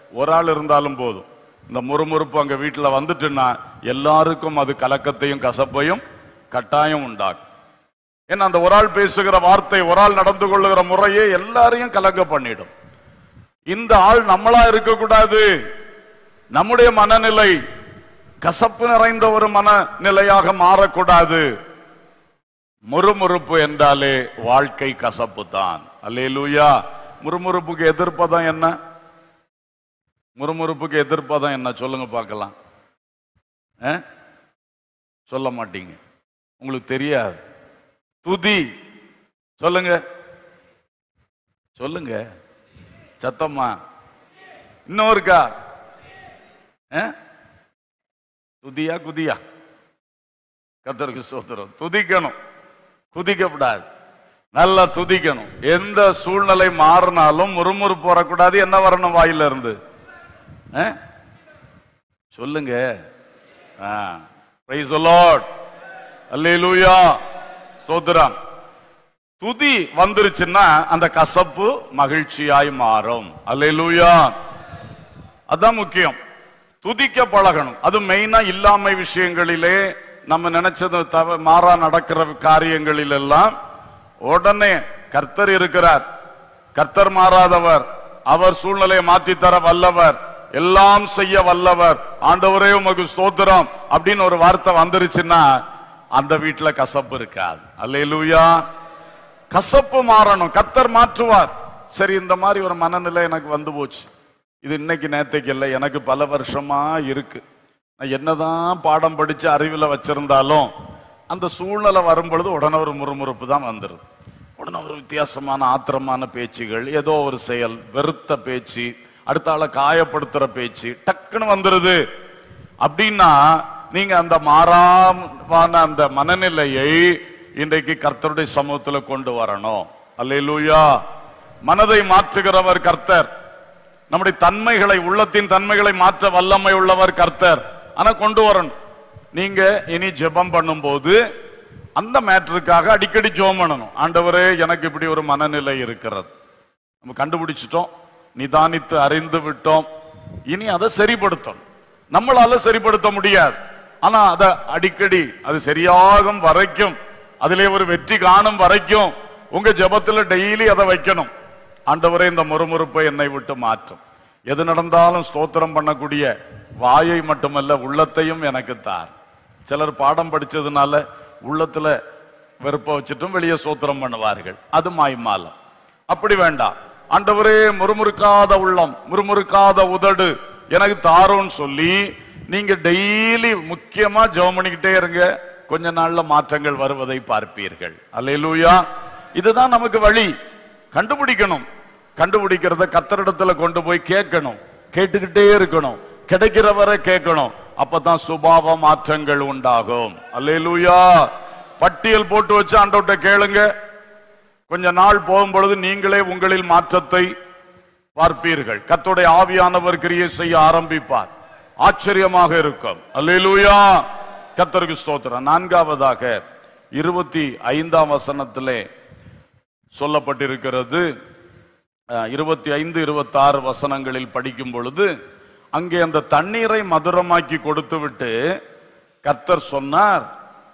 ஒரு ஆள் இருந்தாலும் போதும் இந்த முறுமுறுப்பு அங்க வீட்டுல வந்துட்டுன்னா எல்லாருக்கும் அது கலக்கத்தையும் கசப்பையும் கட்டாயம் உண்டாகும் ஏன்னா அந்த ஒரு ஆள் பேசுகிற வார்த்தை ஒரு ஆள் நடந்து கொள்ளுகிற முறையே எல்லாரையும் கலங்க பண்ணிடும் இந்த ஆள் நம்மளா இருக்கக்கூடாது நம்முடைய மனநிலை கசப்பு நிறைந்த ஒரு மனநிலையாக மாறக்கூடாது முறுமுறுப்பு என்றாலே வாழ்க்கை கசப்பு தான் அல்லேலூயா முறுமுறுப்புக்கு எதிர்ப்பதம் என்ன முறுமுறுப்புக்கு எதிர்ப்பதம் என்ன சொல்லுங்க பார்க்கலாம் ஆ? சொல்ல மாட்டீங்க உங்களுக்கு தெரியாது துதி சொல்லுங்க சொல்லுங்க சத்தம்மா இன்னும் இருக்கா ஆ? துதியா குதியா கத்தருக்கு சோதரம் துதிக்கணும் குதிக்கப்படாது நல்லா துதிக்கணும் எந்த சூழ்நிலை மாறினாலும் முறுமுறுப்பு வரக்கூடாது என்ன வரணும் வாயில இருந்து ஆ? சொல்லுங்க பிரைஸ் லார்ட் அல்லேலூயா சோதரம் துதி வந்துருச்சுன்னா அந்த கசப்பு மகிழ்ச்சியாய் மாறும் அல்லேலூயா அதான் முக்கியம் துதிக்க பழகணும் அது மெயினா இல்லாமை விஷயங்களிலே நம்ம நினைச்சது தவ மாறா நடக்கிற காரியங்களில் எல்லாம் உடனே கர்த்தர் இருக்கிறார் கர்த்தர் மாறாதவர் அவர் சூழ்நிலையை மாற்றி தர வல்லவர் எல்லாம் செய்ய வல்லவர் ஆண்டவரே உமக்கு ஸ்தோத்திரம் அப்படின்னு ஒரு வார்த்தை வந்துருச்சுன்னா அந்த வீட்டுல கசப்பு இருக்காது அல்லேலூயா கசப்பு மாறணும் கத்தர் மாற்றுவார் சரி இந்த மாதிரி ஒரு மனநிலை எனக்கு வந்து போச்சு இது இன்னைக்கு நேத்தைக்கு இல்லை எனக்கு பல வருஷமா இருக்கு நான் என்னதான் பாடம் படிச்சு அறிவில் வச்சிருந்தாலும் அந்த சூழ்நிலை வரும் பொழுது உடனே ஒரு முறுமுறுப்பு தான் வந்துருது உடனே ஒரு வித்தியாசமான ஆத்திரமான பேச்சுகள் ஏதோ ஒரு செயல் வெறுத்த பேச்சு அடுத்த ஆளை காயப்படுத்துற பேச்சு டக்குன்னு வந்துருது அப்படின்னா நீங்க அந்த மாறாமான அந்த மனநிலையை இன்றைக்கு கர்த்தருடைய சமூகத்துல கொண்டு வரணும் அல்லேலூயா மனதை மாற்றுகிறவர் கர்த்தர் நம்முடைய தன்மைகளை உள்ளத்தின் தன்மைகளை மாற்ற வல்லமை உள்ளவர் கர்த்தர் ஆனா கொண்டு வரணும் நீங்க இனி ஜெபம் பண்ணும்போது அந்த மேட்டருக்காக அடிக்கடி ஜெபம் பண்ணணும் ஆண்டவரே எனக்கு இப்படி ஒரு மனநிலை இருக்கிறது நம்ம கண்டுபிடிச்சிட்டோம் நிதானித்து அறிந்து விட்டோம் இனி அதை சரிப்படுத்தணும் நம்மளால சரிப்படுத்த முடியாது ஆனா அதை அடிக்கடி அது சரியாகும் வரைக்கும் அதிலே ஒரு வெற்றி காணும் வரைக்கும் உங்க ஜெபத்துல டெய்லி அதை வைக்கணும் ஆண்டவரே இந்த முறுமுறுப்பை என்னை விட்டு மாற்றும் எது நடந்தாலும் ஸ்தோத்திரம் பண்ணக்கூடிய வாயை மட்டுமல்ல உள்ளத்தையும் எனக்கு தார் சிலர் பாடம் படிச்சதுனால உள்ளத்துல வெறுப்ப வச்சுட்டும் வெளியே சோத்திரம் பண்ணுவார்கள் அது மாய்மாலம் அப்படி வேண்டாம் ஆண்டவரே முறுமுறுக்காத உள்ளம் முறுமுறுக்காத உதடு எனக்கு தாரோன்னு சொல்லி நீங்க டெய்லி முக்கியமா ஜெபம் பண்ணிக்கிட்டே இருங்க கொஞ்ச நாள்ல மாற்றங்கள் வருவதை பார்ப்பீர்கள் அல்லேலூயா இதுதான் நமக்கு வழி கண்டுபிடிக்கணும் கண்டுபிடிக்கிறத கத்தரிடத்துல கொண்டு போய் கேட்கணும் கேட்டுக்கிட்டே இருக்கணும் கிடைக்கிற வரை கேட்கணும் அப்பதான் சுபாவ மாற்றங்கள் உண்டாகும் அல்லேலூயா பட்டியல் போட்டு வச்சு ஆண்டவர்ட்ட கேளுங்க கொஞ்ச நாள் போகும் பொழுது நீங்களே உங்களில் மாற்றத்தை பார்ப்பீர்கள் கர்த்தருடைய ஆவியானவர் கிரியை செய்ய ஆரம்பிப்பார் ஆச்சரியமாக இருக்கும் அல்லேலூயா கர்த்தருக்கு ஸ்தோத்திரம் நான்காவதாக இருபத்தி ஐந்தாம் வசனத்திலே சொல்லப்பட்டிருக்கிறது அஹ், இருபத்தி ஐந்து இருபத்தி ஆறு வசனங்களில் படிக்கும் பொழுது அங்கே அந்த தண்ணீரை மதுரமாக்கி கொடுத்து விட்டு கர்த்தர் சொன்னார்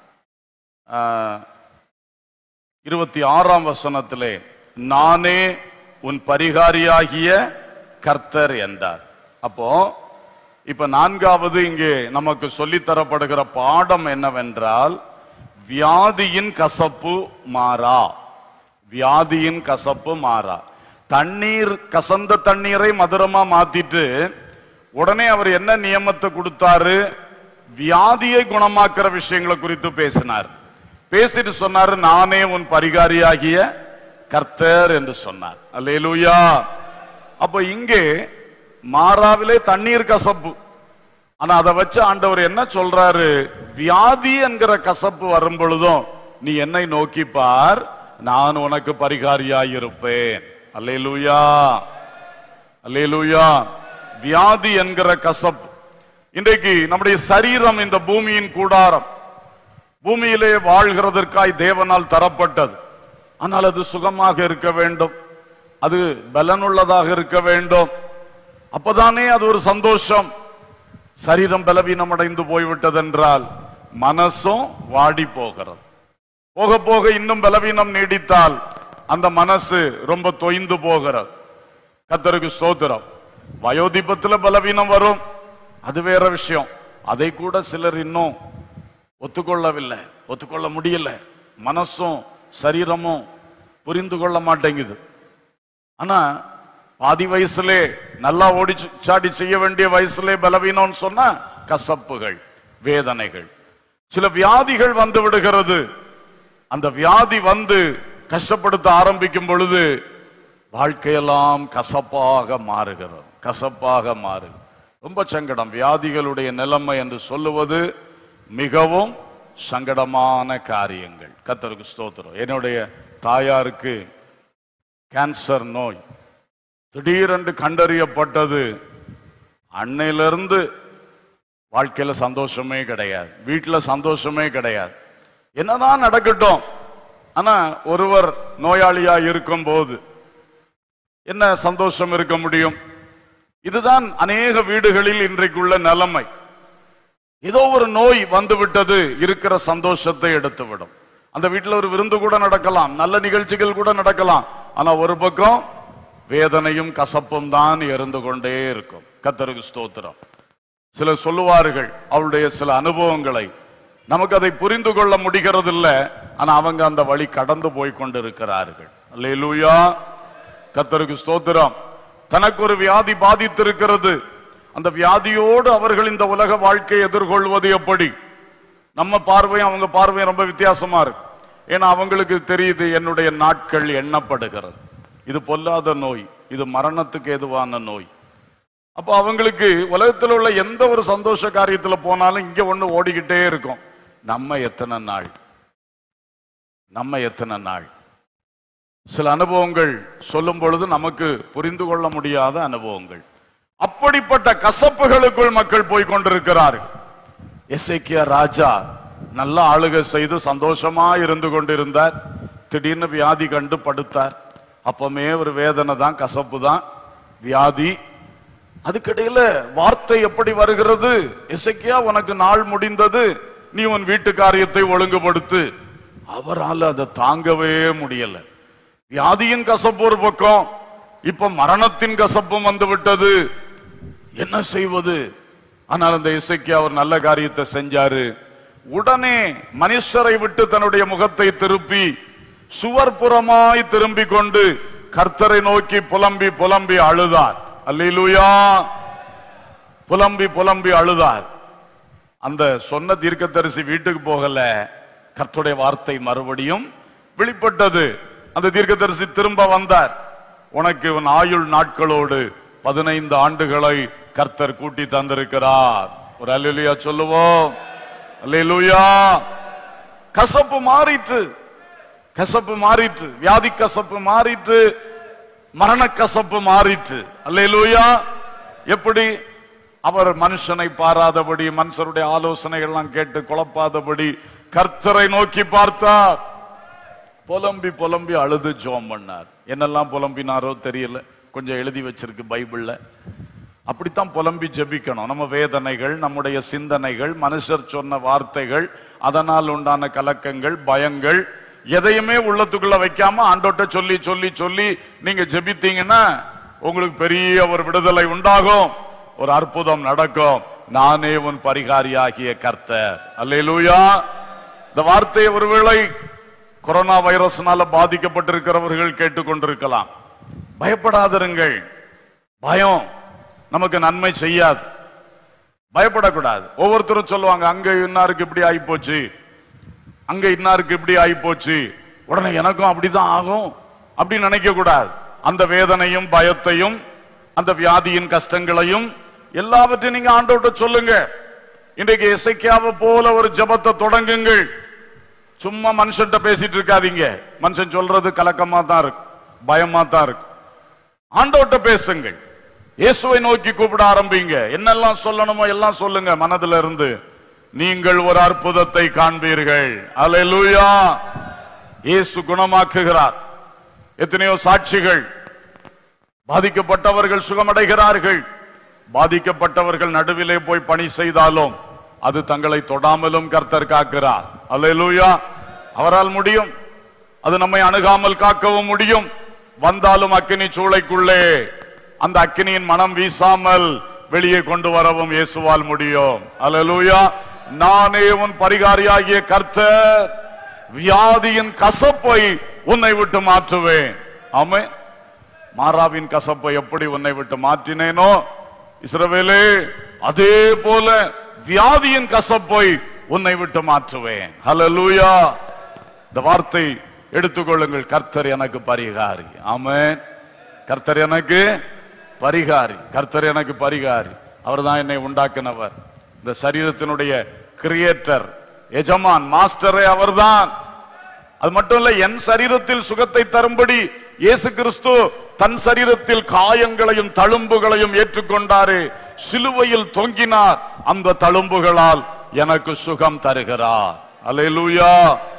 அஹ், இருபத்தி ஆறாம் வசனத்திலே நானே உன் பரிகாரியாகிய கர்த்தர் என்றார் அப்போ இப்ப நான்காவது இங்கே நமக்கு சொல்லித் தரப்படுகிற பாடம் என்னவென்றால் வியாதியின் கசப்பு மாறா வியாதியின் கசப்பு மாறா தண்ணீர் கசந்த தண்ணீரை மதுரமா மாத்திட்டு உடனே அவர் என்ன நியமத்தை கொடுத்தாரு வியாதியை குணமாக்குற விஷயங்களை குறித்து பேசினார் பேசிட்டு சொன்னாரு நானே உன் பரிகாரியாகிய கர்த்தர் என்று சொன்னார் அல்லேலூயா அப்ப இங்கே மாறாவிலே தண்ணீர் கசப்பு ஆனா அதை வச்சு ஆண்டவர் என்ன சொல்றாரு வியாதி என்கிற கசப்பு வரும் பொழுதும் நீ என்னை நோக்கி பார் நான் உனக்கு பரிகாரியாய் இருப்பேன் அல்லேலூயா அல்லேலூயா வியாதி என்கிற கசப்பு இன்றைக்கு நம்முடைய சரீரம் இந்த பூமியின் கூடாரம் பூமியிலே வாழ்கிறதற்காய் தேவனால் தரப்பட்டது ஆனால் அது சுகமாக இருக்க வேண்டும் அது பலனுள்ளதாக இருக்க வேண்டும் அப்பதானே அது ஒரு சந்தோஷம் சரீரம் பலவீனம் அடைந்து போய்விட்டதென்றால் மனசும் வாடி போகிறது போக போக இன்னும் பலவீனம் நீடித்தால் அந்த மனசு ரொம்ப தொய்ந்து போகிறது கத்தருக்கு ஸ்தோத்திரம் வயோதிபத்துல பலவீனம் வரும் அது வேற விஷயம் அதை கூட சிலர் இன்னும் ஒத்துக்கொள்ளவில்லை ஒத்துக்கொள்ள முடியல மனசும் சரீரமும் புரிந்து கொள்ள மாட்டேங்குது ஆனா பாதி வயசுலே நல்லா ஓடி சாடி செய்ய வேண்டிய வயசுலே பலவீனம்னு சொன்னா கசப்புகள் வேதனைகள் சில வியாதிகள் வந்து விடுகிறது அந்த வியாதி வந்து கஷ்டப்படுத்த ஆரம்பிக்கும் பொழுது வாழ்க்கையெல்லாம் கசப்பாக மாறுகிறது கசப்பாக மாறு ரொம்ப சங்கடம் வியாதிகளுடைய நிலைமை என்று சொல்லுவது மிகவும் சங்கடமான காரியங்கள் கத்தருக்கு ஸ்தோத்திரம் என்னுடைய தாயாருக்கு கேன்சர் நோய் திடீரென்று கண்டறியப்பட்டது அன்னையிலிருந்து வாழ்க்கையில சந்தோஷமே கிடையாது வீட்டுல சந்தோஷமே கிடையாது என்னதான் நடக்கட்டும் ஆனா ஒருவர் நோயாளியா இருக்கும் போது என்ன சந்தோஷம் இருக்க முடியும் இதுதான் அநேக வீடுகளில் இன்றைக்குள்ள நிலைமை ஏதோ ஒரு நோய் வந்து விட்டது இருக்கிற சந்தோஷத்தை எடுத்துவிடும் அந்த வீட்டுல ஒரு விருந்து கூட நடக்கலாம் நல்ல நிகழ்ச்சிகள் கூட நடக்கலாம் ஆனா ஒரு பக்கம் வேதனையும் கசப்பும் தான் இருந்து கொண்டே இருக்கும் கத்தருக்கு ஸ்தோத்திரம் சிலர் சொல்லுவார்கள் அவளுடைய சில அனுபவங்களை நமக்கு அதை புரிந்து கொள்ள முடிகிறது இல்ல ஆனா அவங்க அந்த வழி கடந்து போய் கொண்டிருக்கிறார்கள் அல்லேலூயா கத்தருக்கு ஸ்தோத்திரம் தனக்கு ஒரு வியாதி பாதித்திருக்கிறது அந்த வியாதியோடு அவர்கள் இந்த உலக வாழ்க்கையை எதிர்கொள்வது எப்படி நம்ம பார்வையும் அவங்க பார்வையும் ரொம்ப வித்தியாசமா இருக்கு ஏன்னா அவங்களுக்கு தெரியுது என்னுடைய நாட்கள் எண்ணப்படுகிறது இது பொல்லாத நோய் இது மரணத்துக்கு எதுவான நோய் அப்போ அவங்களுக்கு உலகத்தில் உள்ள எந்த ஒரு சந்தோஷ காரியத்துல போனாலும் இங்க ஒண்ணு ஓடிக்கிட்டே இருக்கும் நம்ம எத்தனை நாள் நம்ம எத்தனை நாள் சில அனுபவங்கள் சொல்லும் பொழுது நமக்கு புரிந்து கொள்ள முடியாத அனுபவங்கள் அப்படிப்பட்ட கசப்புகளுக்குள் மக்கள் போய் கொண்டிருக்கிறார்கள் எசேக்கியா ராஜா நல்ல ஆளுகை செய்து சந்தோஷமா இருந்து கொண்டிருந்தார் திடீர்னு வியாதி கண்டு படுத்தார் அப்பமே ஒரு வேதனை தான் கசப்பு தான் வியாதி அதுக்கிடையில வார்த்தை எப்படி வருகிறது இசைக்கியா உனக்கு நாள் முடிந்தது நீ உன் வீட்டு காரியத்தை ஒழுங்குபடுத்து அவரால் அதை தாங்கவே முடியல வியாதியின் கசப்பு ஒரு பக்கம் இப்ப மரணத்தின் கசப்பும் வந்து விட்டது என்ன செய்வது ஆனால் அந்த இசைக்கு அவர் நல்ல காரியத்தை செஞ்சாரு உடனே மனுஷரை விட்டு தன்னுடைய முகத்தை திருப்பி சுவர் புறமாய் திரும்பிக் கொண்டு கர்த்தரை நோக்கி புலம்பி புலம்பி அழுதார் அல்லேலூயா புலம்பி புலம்பி அழுதார் அந்த சொன்ன தீர்க்கதரிசி வீட்டுக்கு போகல கர்த்தருடைய வார்த்தை மறுபடியும் வெளிப்பட்டது அந்த தீர்க்கதரிசி திரும்ப வந்தார் உனக்கு உன் ஆயுள் நாட்களோடு பதினைந்து ஆண்டுகளை கர்த்தர் கூட்டி தந்திருக்கிறார் ஒரு அல்லேலூயா சொல்லுவோம் அல்லேலூயா கசப்பு மாறிற்று கசப்பு மாறிற்று வியாதி கசப்பு மாறிற்று மரண கசப்பு மாறிற்று அல்லேலூயா எப்படி அவர் மனுஷனை பாராதபடி மனுஷருடைய ஆலோசனைகள்லாம் கேட்டு குழப்பாதபடி கர்த்தரை நோக்கி பார்த்தார் புலம்பி புலம்பி அழுது ஜோம் பண்ணார் என்னெல்லாம் புலம்பினாரோ தெரியல கொஞ்சம் எழுதி வச்சிருக்கு பைபிள்ல அப்படித்தான் புலம்பி ஜெபிக்கணும் நம்ம வேதனைகள் நம்முடைய சிந்தனைகள் மனுஷர் சொன்ன வார்த்தைகள் அதனால் உண்டான கலக்கங்கள் பயங்கள் எதையுமே உள்ளத்துக்குள்ள வைக்காம ஆண்டோட்ட சொல்லி சொல்லி சொல்லி நீங்க ஜெபித்தீங்கன்னா உங்களுக்கு பெரிய ஒரு விடுதலை உண்டாகும் ஒரு அற்புதம் நடக்கும் நானே உன் பரிகாரியாகிய கர்த்தர் அல்லேலூயா இந்த வார்த்தையை ஒருவேளை கொரோனா வைரஸ்னால பாதிக்கப்பட்டிருக்கிறவர்கள் கேட்டுக்கொண்டிருக்கலாம் பயப்படாதிருங்கள் பயம் நமக்கு நன்மை செய்யாது பயப்படக்கூடாது ஒவ்வொருத்தரும் சொல்லுவாங்க அங்க இன்னாருக்கு இப்படி ஆயிப்போச்சு அங்க இன்னாருக்கு இப்படி ஆயிப்போச்சு உடனே எனக்கும் அப்படிதான் ஆகும் அப்படி நினைக்க கூடாது அந்த வேதனையும் பயத்தையும் அந்த வியாதியின் கஷ்டங்களையும் எல்லாவற்றையும் நீங்க ஆண்டோட்ட சொல்லுங்க இன்றைக்கு இசைக்காவ போல ஒரு ஜெபத்தை தொடங்குங்கள் சும்மா மனுஷன்ட்ட பேசிட்டு இருக்காதீங்க மனுஷன் சொல்றது கலக்கமா தான் இருக்கு பயமா தான் இருக்கு ஆண்டோட்ட பேசுங்கள் இயேசுவை நோக்கி கூப்பிட ஆரம்பிங்க என்னெல்லாம் சொல்லணுமோ எல்லாம் சொல்லுங்க மனதுல இருந்து நீங்கள் ஒரு அற்புதத்தை காண்பீர்கள் அல்லேலூயா இயேசு குணமாக்குகிறார் எத்தனையோ சாட்சிகள் பாதிக்கப்பட்டவர்கள் சுகமடைகிறார்கள் பாதிக்கப்பட்டவர்கள் நடுவிலே போய் பணி செய்தாலும் அது தங்களை தொடாமலும் கர்த்தர் காக்கிறார் அல்லேலூயா அவரால் முடியும் அது நம்மை அணுகாமல் காக்கவும் முடியும் வந்தாலும் அக்கினி சூளைக்குள்ளே அந்த அக்கினியின் மனம் வீசாமல் வெளியே கொண்டு வரவும் இயேசுவால் முடியும் அல்லேலூயா நானே உன் பரிகாரியாகிய கர்த்தர் வியாதியின் கசப்பை உன்னை விட்டு மாற்றுவேன் ஆமே மாறாவின் கசப்பை எப்படி உன்னை விட்டு மாற்றினேனோ இஸ்ரவேலே அதே போல வியாதியின் கசப்பை உன்னை விட்டு மாற்றுவேன் ஹalleluya இந்த வார்த்தை எடுத்துக்கொள்ளுங்கள் கர்த்தர் எனக்கு பரிகாரி ஆமென் கர்த்தர் எனக்கு பரிகாரி கர்த்தர் எனக்கு பரிகாரி அவர்தான் என்னை உண்டாக்கினவர் இந்த சரீரத்தினுடைய கிரியேட்டர் எஜமான் மாஸ்டரே அவர்தான் அது மட்டும் இல்ல என் சரீரத்தில் சுகத்தை தரும்படி இயேசு கிறிஸ்து தன் சரீரத்தில் காயங்களையும் தழும்புகளையும் ஏற்றுக்கொண்டாரு சிலுவையில் தொங்கினார் அந்த தழும்புகளால் எனக்கு சுகம் தருகிறார் அல்லேலூயா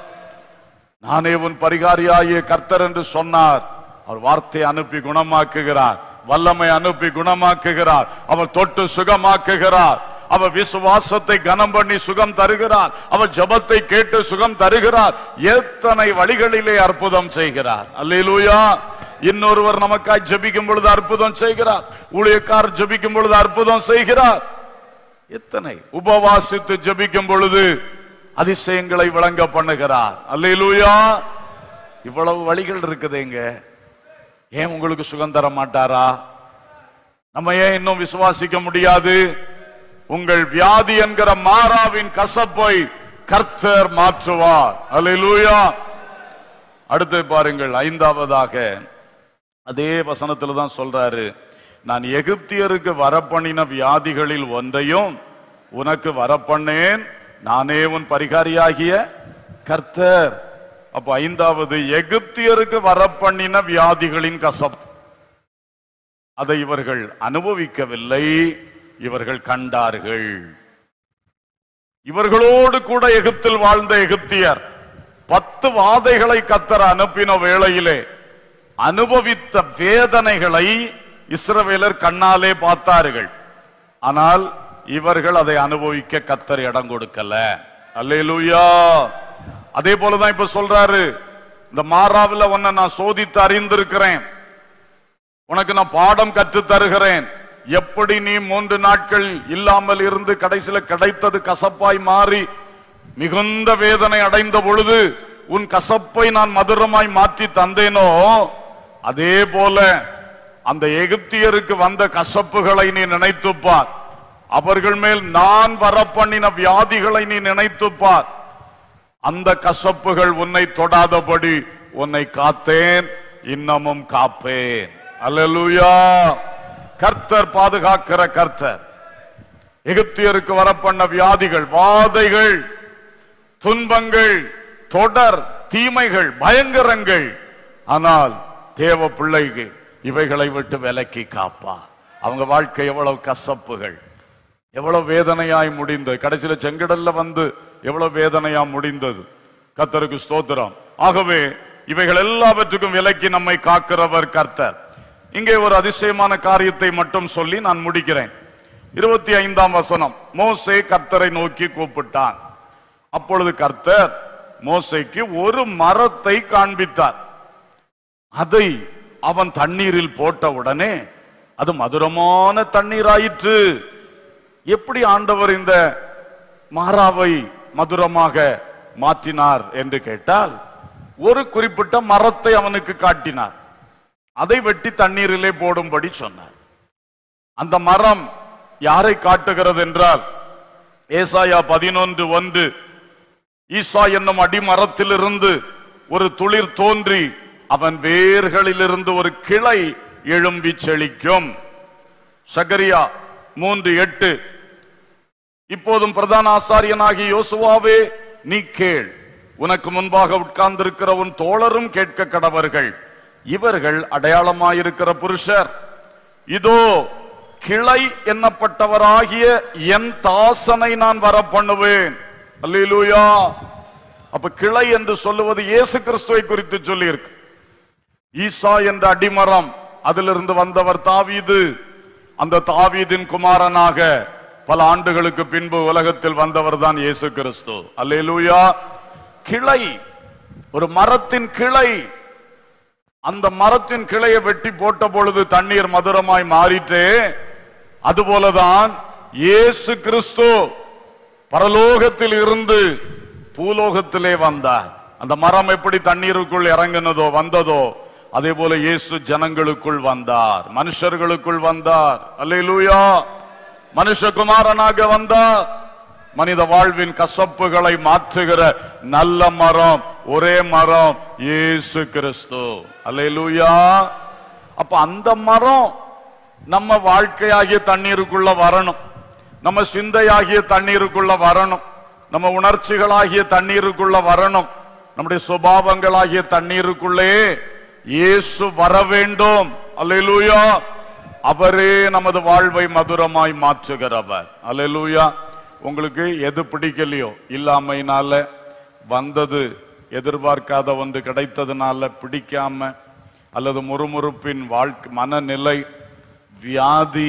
நானே உன் பரிகாரியாகிய கர்த்தர் என்று சொன்னார் அவர் வார்த்தை அனுப்பி குணமாக்குகிறார் வல்லமை அனுப்பி குணமாக்குகிறார் அவர் தொட்டு சுகமாக்குகிறார் அவர் விசுவாசத்தை கனம் பண்ணி சுகம் தருகிறார் அவர் ஜெபத்தை கேட்டு சுகம் தருகிறார் எத்தனை வழிகளிலே அற்புதம் செய்கிறார் அல்லேலூயா இன்னொருவர் நமக்காய் ஜெபிக்கும் பொழுது அற்புதம் செய்கிறார் ஊழியக்காரர் ஜெபிக்கும் பொழுது அற்புதம் செய்கிறார் எத்தனை உபவாசித்து ஜெபிக்கும் பொழுது அதிசயங்களை விளங்க பண்ணுகிறார் அல்லேலூயா இவ்வளவு வழிகள் இருக்குதுங்க ஏன் உங்களுக்கு சுகம் தர மாட்டாரா நம்ம ஏன் இன்னும் விசுவாசிக்க முடியாது உங்கள் வியாதி என்கிற மாறாவின் கசப்பை கர்த்தர் மாற்றுவார் அல்லேலூயா அடுத்து பாருங்கள் ஐந்தாவதாக அதே வசனத்துல தான் சொல்றாரு நான் எகிப்தியருக்கு வரப்பண்ணின வியாதிகளில் ஒன்றையும் உனக்கு வரப்பண்ணேன் நானே உன் பரிகாரியாகிய கர்த்தர் அப்ப ஐந்தாவது எகிப்தியருக்கு வரப்பண்ணின வியாதிகளின் கசப்பு அதை இவர்கள் அனுபவிக்கவில்லை இவர்கள் கண்டார்கள் இவர்களோடு கூட எகிப்தில் வாழ்ந்த எகிப்தியர் பத்து வாதைகளை கத்தர் அனுப்பின வேளையிலே அனுபவித்த வேதனைகளை இஸ்ரவேலர் கண்ணாலே பார்த்தார்கள் ஆனால் இவர்கள் அதை அனுபவிக்க கத்தர் இடம் கொடுக்கல அல்லேலூயா அதே போலதான் இப்ப சொல்றாரு இந்த மாறாவில் உன்னை நான் சோதித்து அறிந்திருக்கிறேன் உனக்கு நான் பாடம் கற்றுத் தருகிறேன் எப்படி நீ மூன்று நாட்கள் இல்லாமல் இருந்து கடைசியில கிடைத்தது கசப்பாய் மாறி மிகுந்த வேதனை அடைந்த பொழுது உன் கசப்பை நான் மதுரமாய் மாற்றி தந்தேனோ அதே போல அந்த எகிப்தியருக்கு வந்த கசப்புகளை நீ நினைத்துப் பார் அவர்கள் மேல் நான் வரப்பண்ணின வியாதிகளை நீ நினைத்துப் பார் அந்த கசப்புகள் உன்னை தொடாதபடி உன்னை காத்தேன் இன்னமும் காப்பேன் அல்லேலூயா கர்த்தர் பாதுகாக்கிற கர்த்தர் எகிப்தியருக்கு வரப்பண்ண வியாதிகள் வாதைகள் துன்பங்கள் தொடர் தீமைகள் பயங்கரங்கள் ஆனால் தேவ பிள்ளைகள் இவைகளை விட்டு விலக்கி காப்பா அவங்க வாழ்க்கை எவ்வளவு கசப்புகள் எவ்வளவு வேதனையாய் முடிந்தது கடைசியில செங்கடல்ல வந்து எவ்வளவு வேதனையா முடிந்தது கர்த்தருக்கு ஸ்தோத்திரம் ஆகவே இவைகள் எல்லாவற்றுக்கும் விலக்கி நம்மை காக்கிறவர் கர்த்தர் இங்கே ஒரு அதிசயமான காரியத்தை மட்டும் சொல்லி நான் முடிக்கிறேன் இருபத்தி ஐந்தாம் வசனம் மோசே கர்த்தரை நோக்கி கூப்பிட்டான் அப்பொழுது கர்த்தர் மோசேக்கு ஒரு மரத்தை காண்பித்தார் அதை அவன் தண்ணீரில் போட்ட உடனே அது மதுரமான தண்ணீராயிற்று எப்படி ஆண்டவர் இந்த மாறாவை மதுரமாக மாற்றினார் என்று கேட்டால் ஒரு குறிப்பிட்ட மரத்தை அவனுக்கு காட்டினார் அதை வெட்டி தண்ணீரிலே போடும்படி சொன்னார் அந்த மரம் யாரை காட்டுகிறது என்றால் ஏசாயா பதினொன்று ஒன்று ஈசா என்னும் அடிமரத்திலிருந்து ஒரு துளிர் தோன்றி அவன் வேர்களிலிருந்து ஒரு கிளை எழும்பி செழிக்கும் சகரியா மூன்று எட்டு இப்போதும் பிரதான ஆசாரியனாகிய யோசுவாவே நீ கேள் உனக்கு முன்பாக உட்கார்ந்திருக்கிற உன் தோழரும் கேட்க கடவர்கள் இவர்கள் அடையாளமாயிருக்கிற புருஷர் இதோ கிளை எண்ணப்பட்டவராகிய என் தாசனை நான் வர பண்ணுவேன் அல்லேலூயா அப்ப கிளை என்று சொல்லுவது இயேசு கிறிஸ்துவை குறித்து சொல்லியிருக்கு ஈசா என்ற அடிமரம் அதிலிருந்து வந்தவர் தாவீது அந்த தாவீதின் குமாரனாக பல ஆண்டுகளுக்கு பின்பு உலகத்தில் வந்தவர் தான் இயேசு கிறிஸ்து அல்லேலூயா கிளை ஒரு மரத்தின் கிளை அந்த மரத்தின் கிளையை வெட்டி போட்ட பொழுது தண்ணீர் மதுரமாய் மாறிட்டே அதுபோலதான் இயேசு கிறிஸ்து பரலோகத்தில் இருந்து பூலோகத்திலே வந்தார் அந்த மரம் எப்படி தண்ணீருக்குள் இறங்கினதோ வந்ததோ அதே போல இயேசு ஜனங்களுக்குள் வந்தார் மனுஷர்களுக்குள் வந்தார் அல்லேலூயா மனுஷகுமாரனாக வந்தார் மனித வாழ்வின் கசப்புகளை மாற்றுகிற நல்ல மரம் ஒரே மரம் இயேசு கிறிஸ்து அல்லேலூயா அப்ப அந்த மரம் நம்ம வாழ்க்கையாகிய தண்ணீருக்குள்ள வரணும் நம்ம சிந்தையாகிய தண்ணீருக்குள்ள வரணும் நம்ம உணர்ச்சிகளாகிய தண்ணீருக்குள்ள வரணும் நம்முடைய சுபாவங்களாகிய தண்ணீருக்குள்ளே இயேசு வர வேண்டும் அல்லேலூயா அவரே நமது வாழ்வை மதுரமாய் மாற்றுகிறவர் அல்லேலூயா உங்களுக்கு எது பிடிக்கலையோ இல்லாமையினால வந்தது எதிர்பார்க்காத ஒன்று கிடைத்ததுனால பிடிக்காம அல்லது முறுமுறுப்பின் வாழ்க்கை மனநிலை வியாதி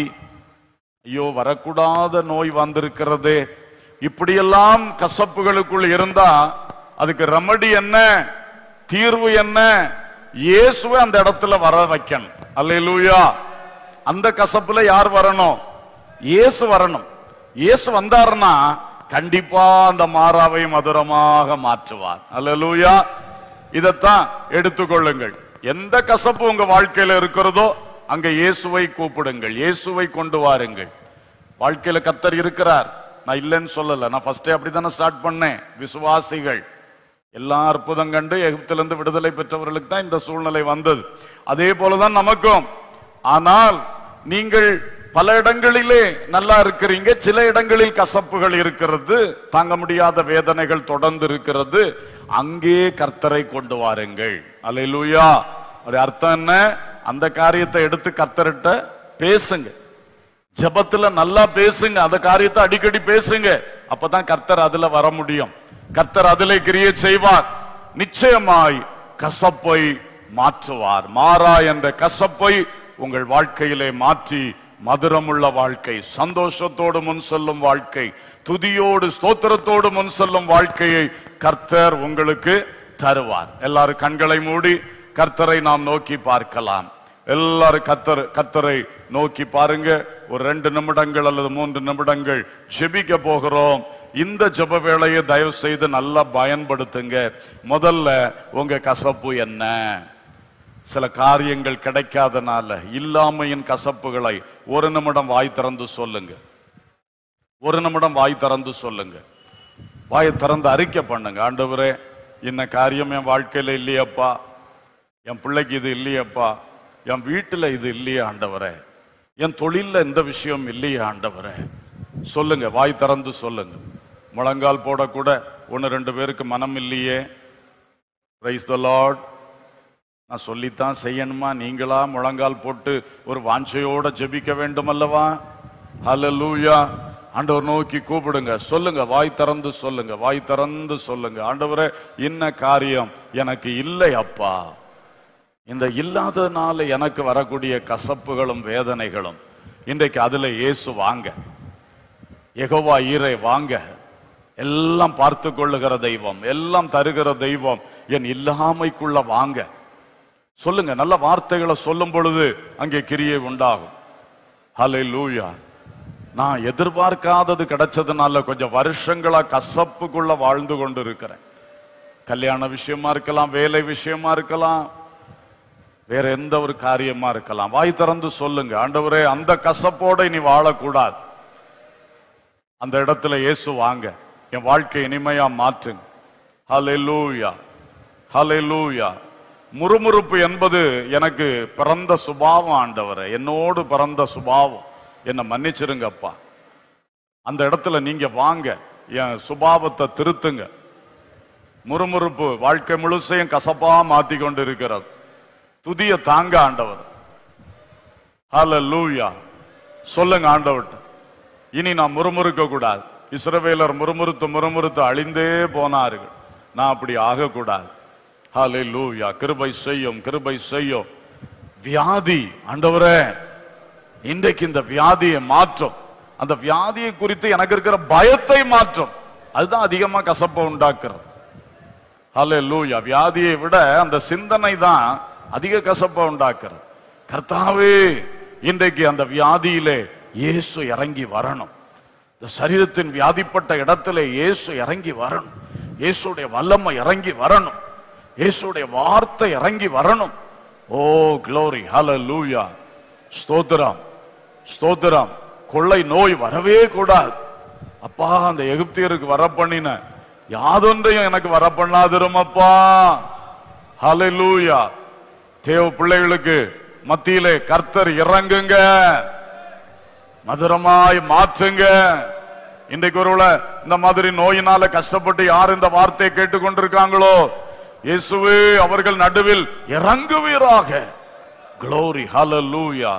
ஐயோ வரக்கூடாத நோய் வந்திருக்கிறதே இப்படியெல்லாம் கசப்புகளுக்குள் இருந்தா அதுக்கு ரெமடி என்ன தீர்வு என்ன இயேசுவை அந்த இடத்துல வர வைக்கணும் அல்லேலூயா அந்த கசப்புல யார் வரணும் இயேசு வரணும் இயேசு வந்தாருன்னா கண்டிப்பா அந்த மாறாவை மதுரமாக மாற்றுவார் அல்லேலூயா இதத்தான் எடுத்துக்கொள்ளுங்கள் எந்த கசப்பு உங்க வாழ்க்கையில இருக்கிறதோ அங்க இயேசுவை கூப்பிடுங்கள் இயேசுவை கொண்டு வாருங்கள் வாழ்க்கையில கத்தர் இருக்கிறார் நான் இல்லைன்னு சொல்லல நான் ஃபர்ஸ்டே அப்படித்தானே ஸ்டார்ட் பண்ணேன் விசுவாசிகள் எல்லா அற்புதம் கண்டு எகிப்திலிருந்து விடுதலை பெற்றவர்களுக்கு தான் இந்த சூழ்நிலை வந்தது அதே போலதான் நமக்கும் ஆனால் நீங்கள் பல இடங்களிலே நல்லா இருக்கிறீங்க சில இடங்களில் கசப்புகள் இருக்கிறது தாங்க முடியாத வேதனைகள் தொடர்ந்து இருக்கிறது அங்கே கர்த்தரை கொண்டு வாருங்கள் அல்லேலூயா ஒரு அர்த்தம் என்ன அந்த காரியத்தை எடுத்து கர்த்தர்கிட்ட பேசுங்க ஜெபத்துல நல்லா பேசுங்க அந்த காரியத்தை அடிக்கடி பேசுங்க அப்பதான் கர்த்தர் அதுல வர முடியும் கர்த்தர் அதிலே கிரியை செய்வார் நிச்சயமாய் கசப்பை மாற்றுவார் மாறா என்ற கசப்பை உங்கள் வாழ்க்கையிலே மாற்றி மதுரமுள்ள வாழ்க்கை சந்தோஷத்தோடு முன் செல்லும் வாழ்க்கை துதியோடு ஸ்தோத்திரத்தோடு முன் செல்லும் வாழ்க்கையை கர்த்தர் உங்களுக்கு தருவார் எல்லாரும் கண்களை மூடி கர்த்தரை நாம் நோக்கி பார்க்கலாம் எல்லாரும் கத்தர் கத்தரை நோக்கி பாருங்க ஒரு ரெண்டு நிமிடங்கள் அல்லது மூன்று நிமிடங்கள் ஜெபிக்க போகிறோம் இந்த ஜெப வேளையை தயவு செய்து நல்லா பயன்படுத்துங்க முதல்ல உங்க கசப்பு என்ன சில காரியங்கள் கிடைக்காதனால இல்லாமையின் கசப்புகளை ஒரு நிமிடம் வாய் திறந்து சொல்லுங்க ஒரு நிமிடம் வாய் திறந்து சொல்லுங்க வாயை திறந்து அறிக்கை பண்ணுங்க ஆண்டவரே இந்த காரியம் என் வாழ்க்கையில இல்லையப்பா என் பிள்ளைக்கு இது இல்லையப்பா என் வீட்டுல இது இல்லையே ஆண்டவரே என் தொழில்ல இந்த விஷயம் இல்லையே ஆண்டவரே சொல்லுங்க வாய் திறந்து சொல்லுங்க முழங்கால் போடக்கூட ஒன்று ரெண்டு பேருக்கு மனம் இல்லையே பிரைஸ் த லார்ட் நான் சொல்லித்தான் செய்யணுமா நீங்களா முழங்கால் போட்டு ஒரு வாஞ்சையோட ஜெபிக்க வேண்டும் அல்லவா ஹalleluya ஆண்டவர் நோக்கி கூப்பிடுங்க சொல்லுங்க வாய் திறந்து சொல்லுங்க வாய் திறந்து சொல்லுங்க ஆண்டவரே இன்ன காரியம் எனக்கு இல்லை அப்பா இந்த இல்லாதனால எனக்கு வரக்கூடிய கசப்புகளும் வேதனைகளும் இன்றைக்கு அதுல இயேசு வாங்க யெகோவா ஈரை வாங்க எல்லாம் பார்த்து கொள்ளுகிற தெய்வம் எல்லாம் தருகிற தெய்வம் என் இல்லாமைக்குள்ள வாங்க சொல்லுங்க நல்ல வார்த்தைகளை சொல்லும் பொழுது அங்கே கிரியை உண்டாகும் ஹலை லூயா நான் எதிர்பார்க்காதது கிடைச்சதுனால கொஞ்சம் வருஷங்களா கசப்புக்குள்ள வாழ்ந்து கொண்டு இருக்கிறேன் கல்யாண விஷயமா இருக்கலாம் வேலை விஷயமா இருக்கலாம் வேற எந்த ஒரு காரியமா இருக்கலாம் வாய் திறந்து சொல்லுங்க ஆண்டவரே அந்த கசப்போட நீ வாழக்கூடாது அந்த இடத்துல இயேசு வாங்க என் வாழ்க்கை இனிமையா மாற்றுங்க ஹalleluya ஹalleluya முறுமுறுப்பு என்பது எனக்கு பிறந்த சுபாவம் ஆண்டவரே என்னோடு பிறந்த சுபாவம் என்னை மன்னிச்சிருங்கப்பா அந்த இடத்துல நீங்க வாங்க என் சுபாவத்தை திருத்துங்க முறுமுறுப்பு வாழ்க்கை முழுசையும் கசப்பா மாத்தி கொண்டு இருக்கிறது துதிய தாங்க ஆண்டவர் ஹalleluya சொல்லுங்க ஆண்டவர்ட்ட இனி நான் முறுமுறுக்க கூடாது இஸ்ரவேலர் முறுமுறுத்து முறுமுறுத்து அழிந்தே போனார்கள் நான் அப்படி ஆகக்கூடாது ஹalleluya கிருபை செய்யும் கிருபை செய்யும் வியாதி ஆண்டவரே இன்றைக்கு இந்த வியாதியை மாற்றும் அந்த வியாதியை குறித்து எனக்கு இருக்கிற பயத்தை மாற்றும் அதுதான் அதிகமா கசப்பை உண்டாக்குறது ஹalleluya வியாதியை விட அந்த சிந்தனை தான் அதிக கசப்பை உண்டாக்குறது கர்த்தாவே இன்றைக்கு அந்த வியாதியிலே இயேசு இறங்கி வரணும் இந்த சரீரத்தின் வியாதிப்பட்ட இடத்துல இயேசு இறங்கி வரணும் இயேசுடைய வல்லமை இறங்கி வரணும் இயேசுடைய வார்த்தை இறங்கி வரணும் ஓ க்ளோரி ஹalleluya ஸ்தோத்திரம் ஸ்தோத்திரம் கொள்ளை நோய் வரவே கூடாது அப்பா அந்த எகிப்தியருக்கு வர பண்ணின யாதொன்றையும் எனக்கு வர பண்ணாதிரும் அப்பா ஹalleluya தேவ பிள்ளைகளுக்கு மத்தியிலே கர்த்தர் இறங்குங்க மதுரமாய் மாற்றுங்க இன்றைக்கு ஒருவேளை இந்த மாதிரி நோயினால கஷ்டப்பட்டு யார் இந்த வார்த்தையை கேட்டுக்கொண்டிருக்காங்களோ இயேசுவே அவர்கள் நடுவில் இறங்குவீராக க்ளோரி ஹalleluya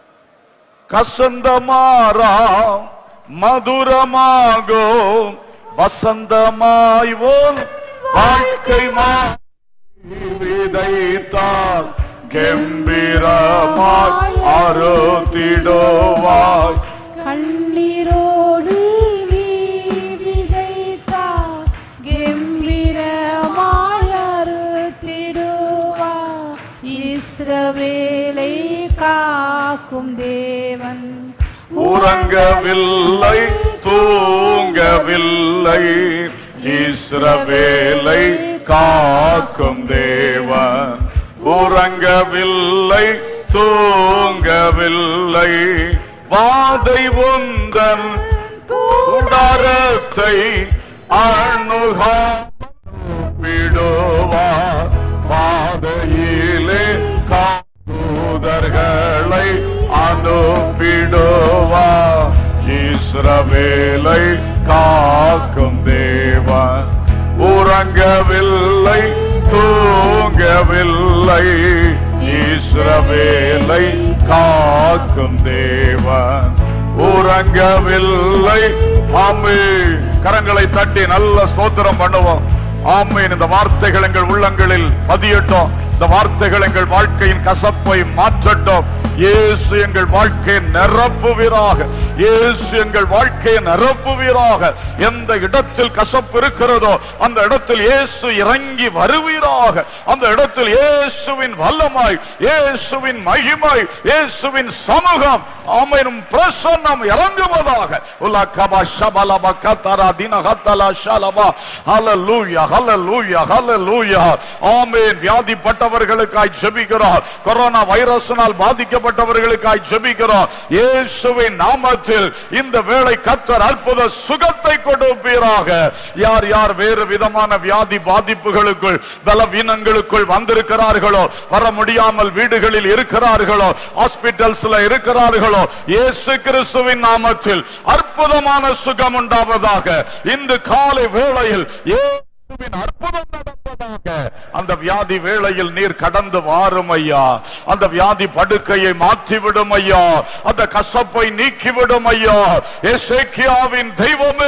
கசந்தமாரா மதுரமாகும் வசந்தமாய் ஓர் வாழ்க்கை மா விதைத்தால் கெம்பீரமாய் அறுத்திடுவாய் கண்ணீரோடு நீ விதைத்தார் கெம்பீரமாய் அறுத்திடுவார் இஸ்ரவேலை காக்கும் தேவன் உறங்கவில்லை தூங்கவில்லை இஸ்ரவேலை காக்கும் தேவன் உறங்கவில்லை தூங்கவில்லை வாதை உந்தன் கூடாரத்தை அணுகா விடுவார் பாதையிலே காதூதர்களை அனுப்பிடுவார் இஸ்ரவேலை காக்கும் தேவன் உறங்கவில்லை தூங்கவில்லை இஸ்ரவேலை காக்கும் தேவன் உறங்கவில்லை ஆமே கரங்களை தட்டி நல்ல ஸ்தோத்திரம் பண்ணுவோம் ஆமேன் இந்த வார்த்தைகள் எங்கள் உள்ளங்களில் பதியட்டும் இந்த வார்த்தைகள் எங்கள் வாழ்க்கையின் கசப்பை மாற்றட்டும் இயேசு எங்கள் வாழ்க்கையை நிரப்புவீராக இயேசு எங்கள் வாழ்க்கையை நிரப்புவீராக எந்த இடத்தில் கசப்பு இருக்கிறதோ அந்த இடத்தில் இயேசு இறங்கி வருவீராக அந்த இடத்தில் இயேசுவின் வல்லமாய் இயேசுவின் மகிமை இயேசுவின் சமூகம் ஆமையும் பிரசன்னம் இறங்குவதாக உலகபா ஷபலபா கத்தரா தினகத்தலா ஷலபா ஹalleluya ஹalleluya ஹalleluya ஆமென் வியாதிப்பட்டவர்களுக்காய் ஜெபிக்கிறோம் கொரோனா வைரஸினால் பாதிக்கப்பட்டவர்களுக்காய் ஜெபிக்கிறோம் இயேசுவின் நாமத்தில் இந்த வேளை கத்தர் அற்புத சுகத்தை கொடுப்பீராக யார் யார் வேறு விதமான வியாதி பாதிப்புகளுக்குள் பலவீனங்களுக்குள் வந்திருக்கிறார்களோ வர முடியாமல் வீடுகளில் இருக்கிறார்களோ ஹாஸ்பிட்டல்ஸ்ல இருக்கிறார்களோ இயேசு கிறிஸ்துவின் நாமத்தில் அற்புதமான சுகம் உண்டாவதாக இன்று காலை வேளையில் இயேசுவின் அற்புதம் நடப்பதாக அந்த வியாதி வேளையில் நீர் கடந்து வாரும் ஐயா அந்த வியாதி படுக்கையை மாற்றிவிடும் ஐயா அந்த கசப்பை நீக்கிவிடும் ஐயா எசேக்கியாவின் தெய்வமே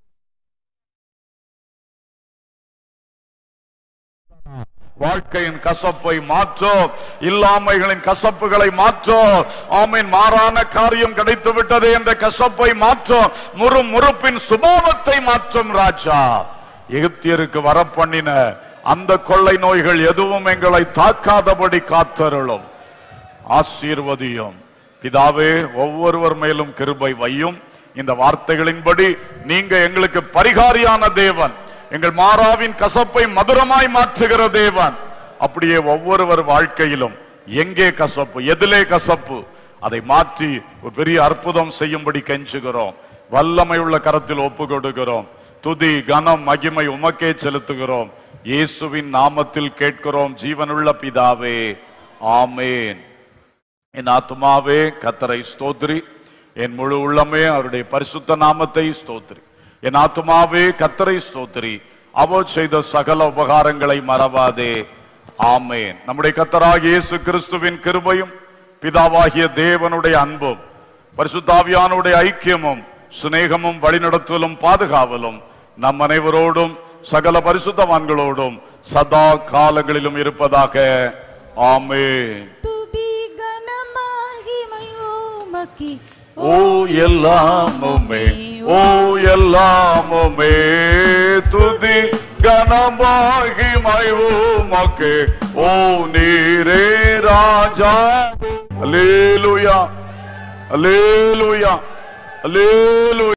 வாழ்க்கையின் கசப்பை மாற்றும் இல்லாமைகளின் கசப்புகளை மாற்றும் ஆமீன் மாறான காரியம் கிடைத்து விட்டது என்ற கசப்பை மாற்றும் முறு முறுப்பின் சுபாவத்தை மாற்றும் ராஜா எகிப்தியருக்கு வரப்பண்ணின அந்த கொள்ளை நோய்கள் எதுவும் எங்களை தாக்காதபடி காத்தருளும் ஆசீர்வதியும் பிதாவே ஒவ்வொருவர் மேலும் கிருபை வையும் இந்த வார்த்தைகளின்படி நீங்க எங்களுக்கு பரிகாரியான தேவன் எங்கள் மாறாவின் கசப்பை மதுரமாய் மாற்றுகிற தேவன் அப்படியே ஒவ்வொருவர் வாழ்க்கையிலும் எங்கே கசப்பு எதிலே கசப்பு அதை மாற்றி ஒரு பெரிய அற்புதம் செய்யும்படி கெஞ்சுகிறோம் வல்லமை உள்ள கரத்தில் ஒப்பு கொடுக்கிறோம் துதி கனம் மகிமை உமக்கே செலுத்துகிறோம் இயேசுவின் நாமத்தில் கேட்கிறோம் ஜீவனுள்ள பிதாவே ஆமேன் என் ஆத்துமாவே கத்தரை ஸ்தோத்ரி என் முழு உள்ளமே அவருடைய பரிசுத்த நாமத்தை ஸ்தோத்ரி என் ஆத்துமாவே கத்தரை ஸ்தோத்ரி அவர் செய்த சகல உபகாரங்களை மறவாதே ஆமேன் நம்முடைய கத்தராகிய இயேசு கிறிஸ்துவின் கிருபையும் பிதாவாகிய தேவனுடைய அன்பும் பரிசுத்தாவியானுடைய ஐக்கியமும் சிநேகமும் வழிநடத்தலும் பாதுகாவலும் நம் அனைவரோடும் சகல பரிசுத்தவான்களோடும் சதா காலங்களிலும் இருப்பதாக ஆமென் துதி கனமகிமை உமக்கே ஆக்கி ஓ எல்லாமுமே ஓ எல்லாமுமே துதி கனமாகிமை உமக்கு ஓ நீரே ராஜா அல்லேலூயா அல்லேலூயா அல்லேலூயா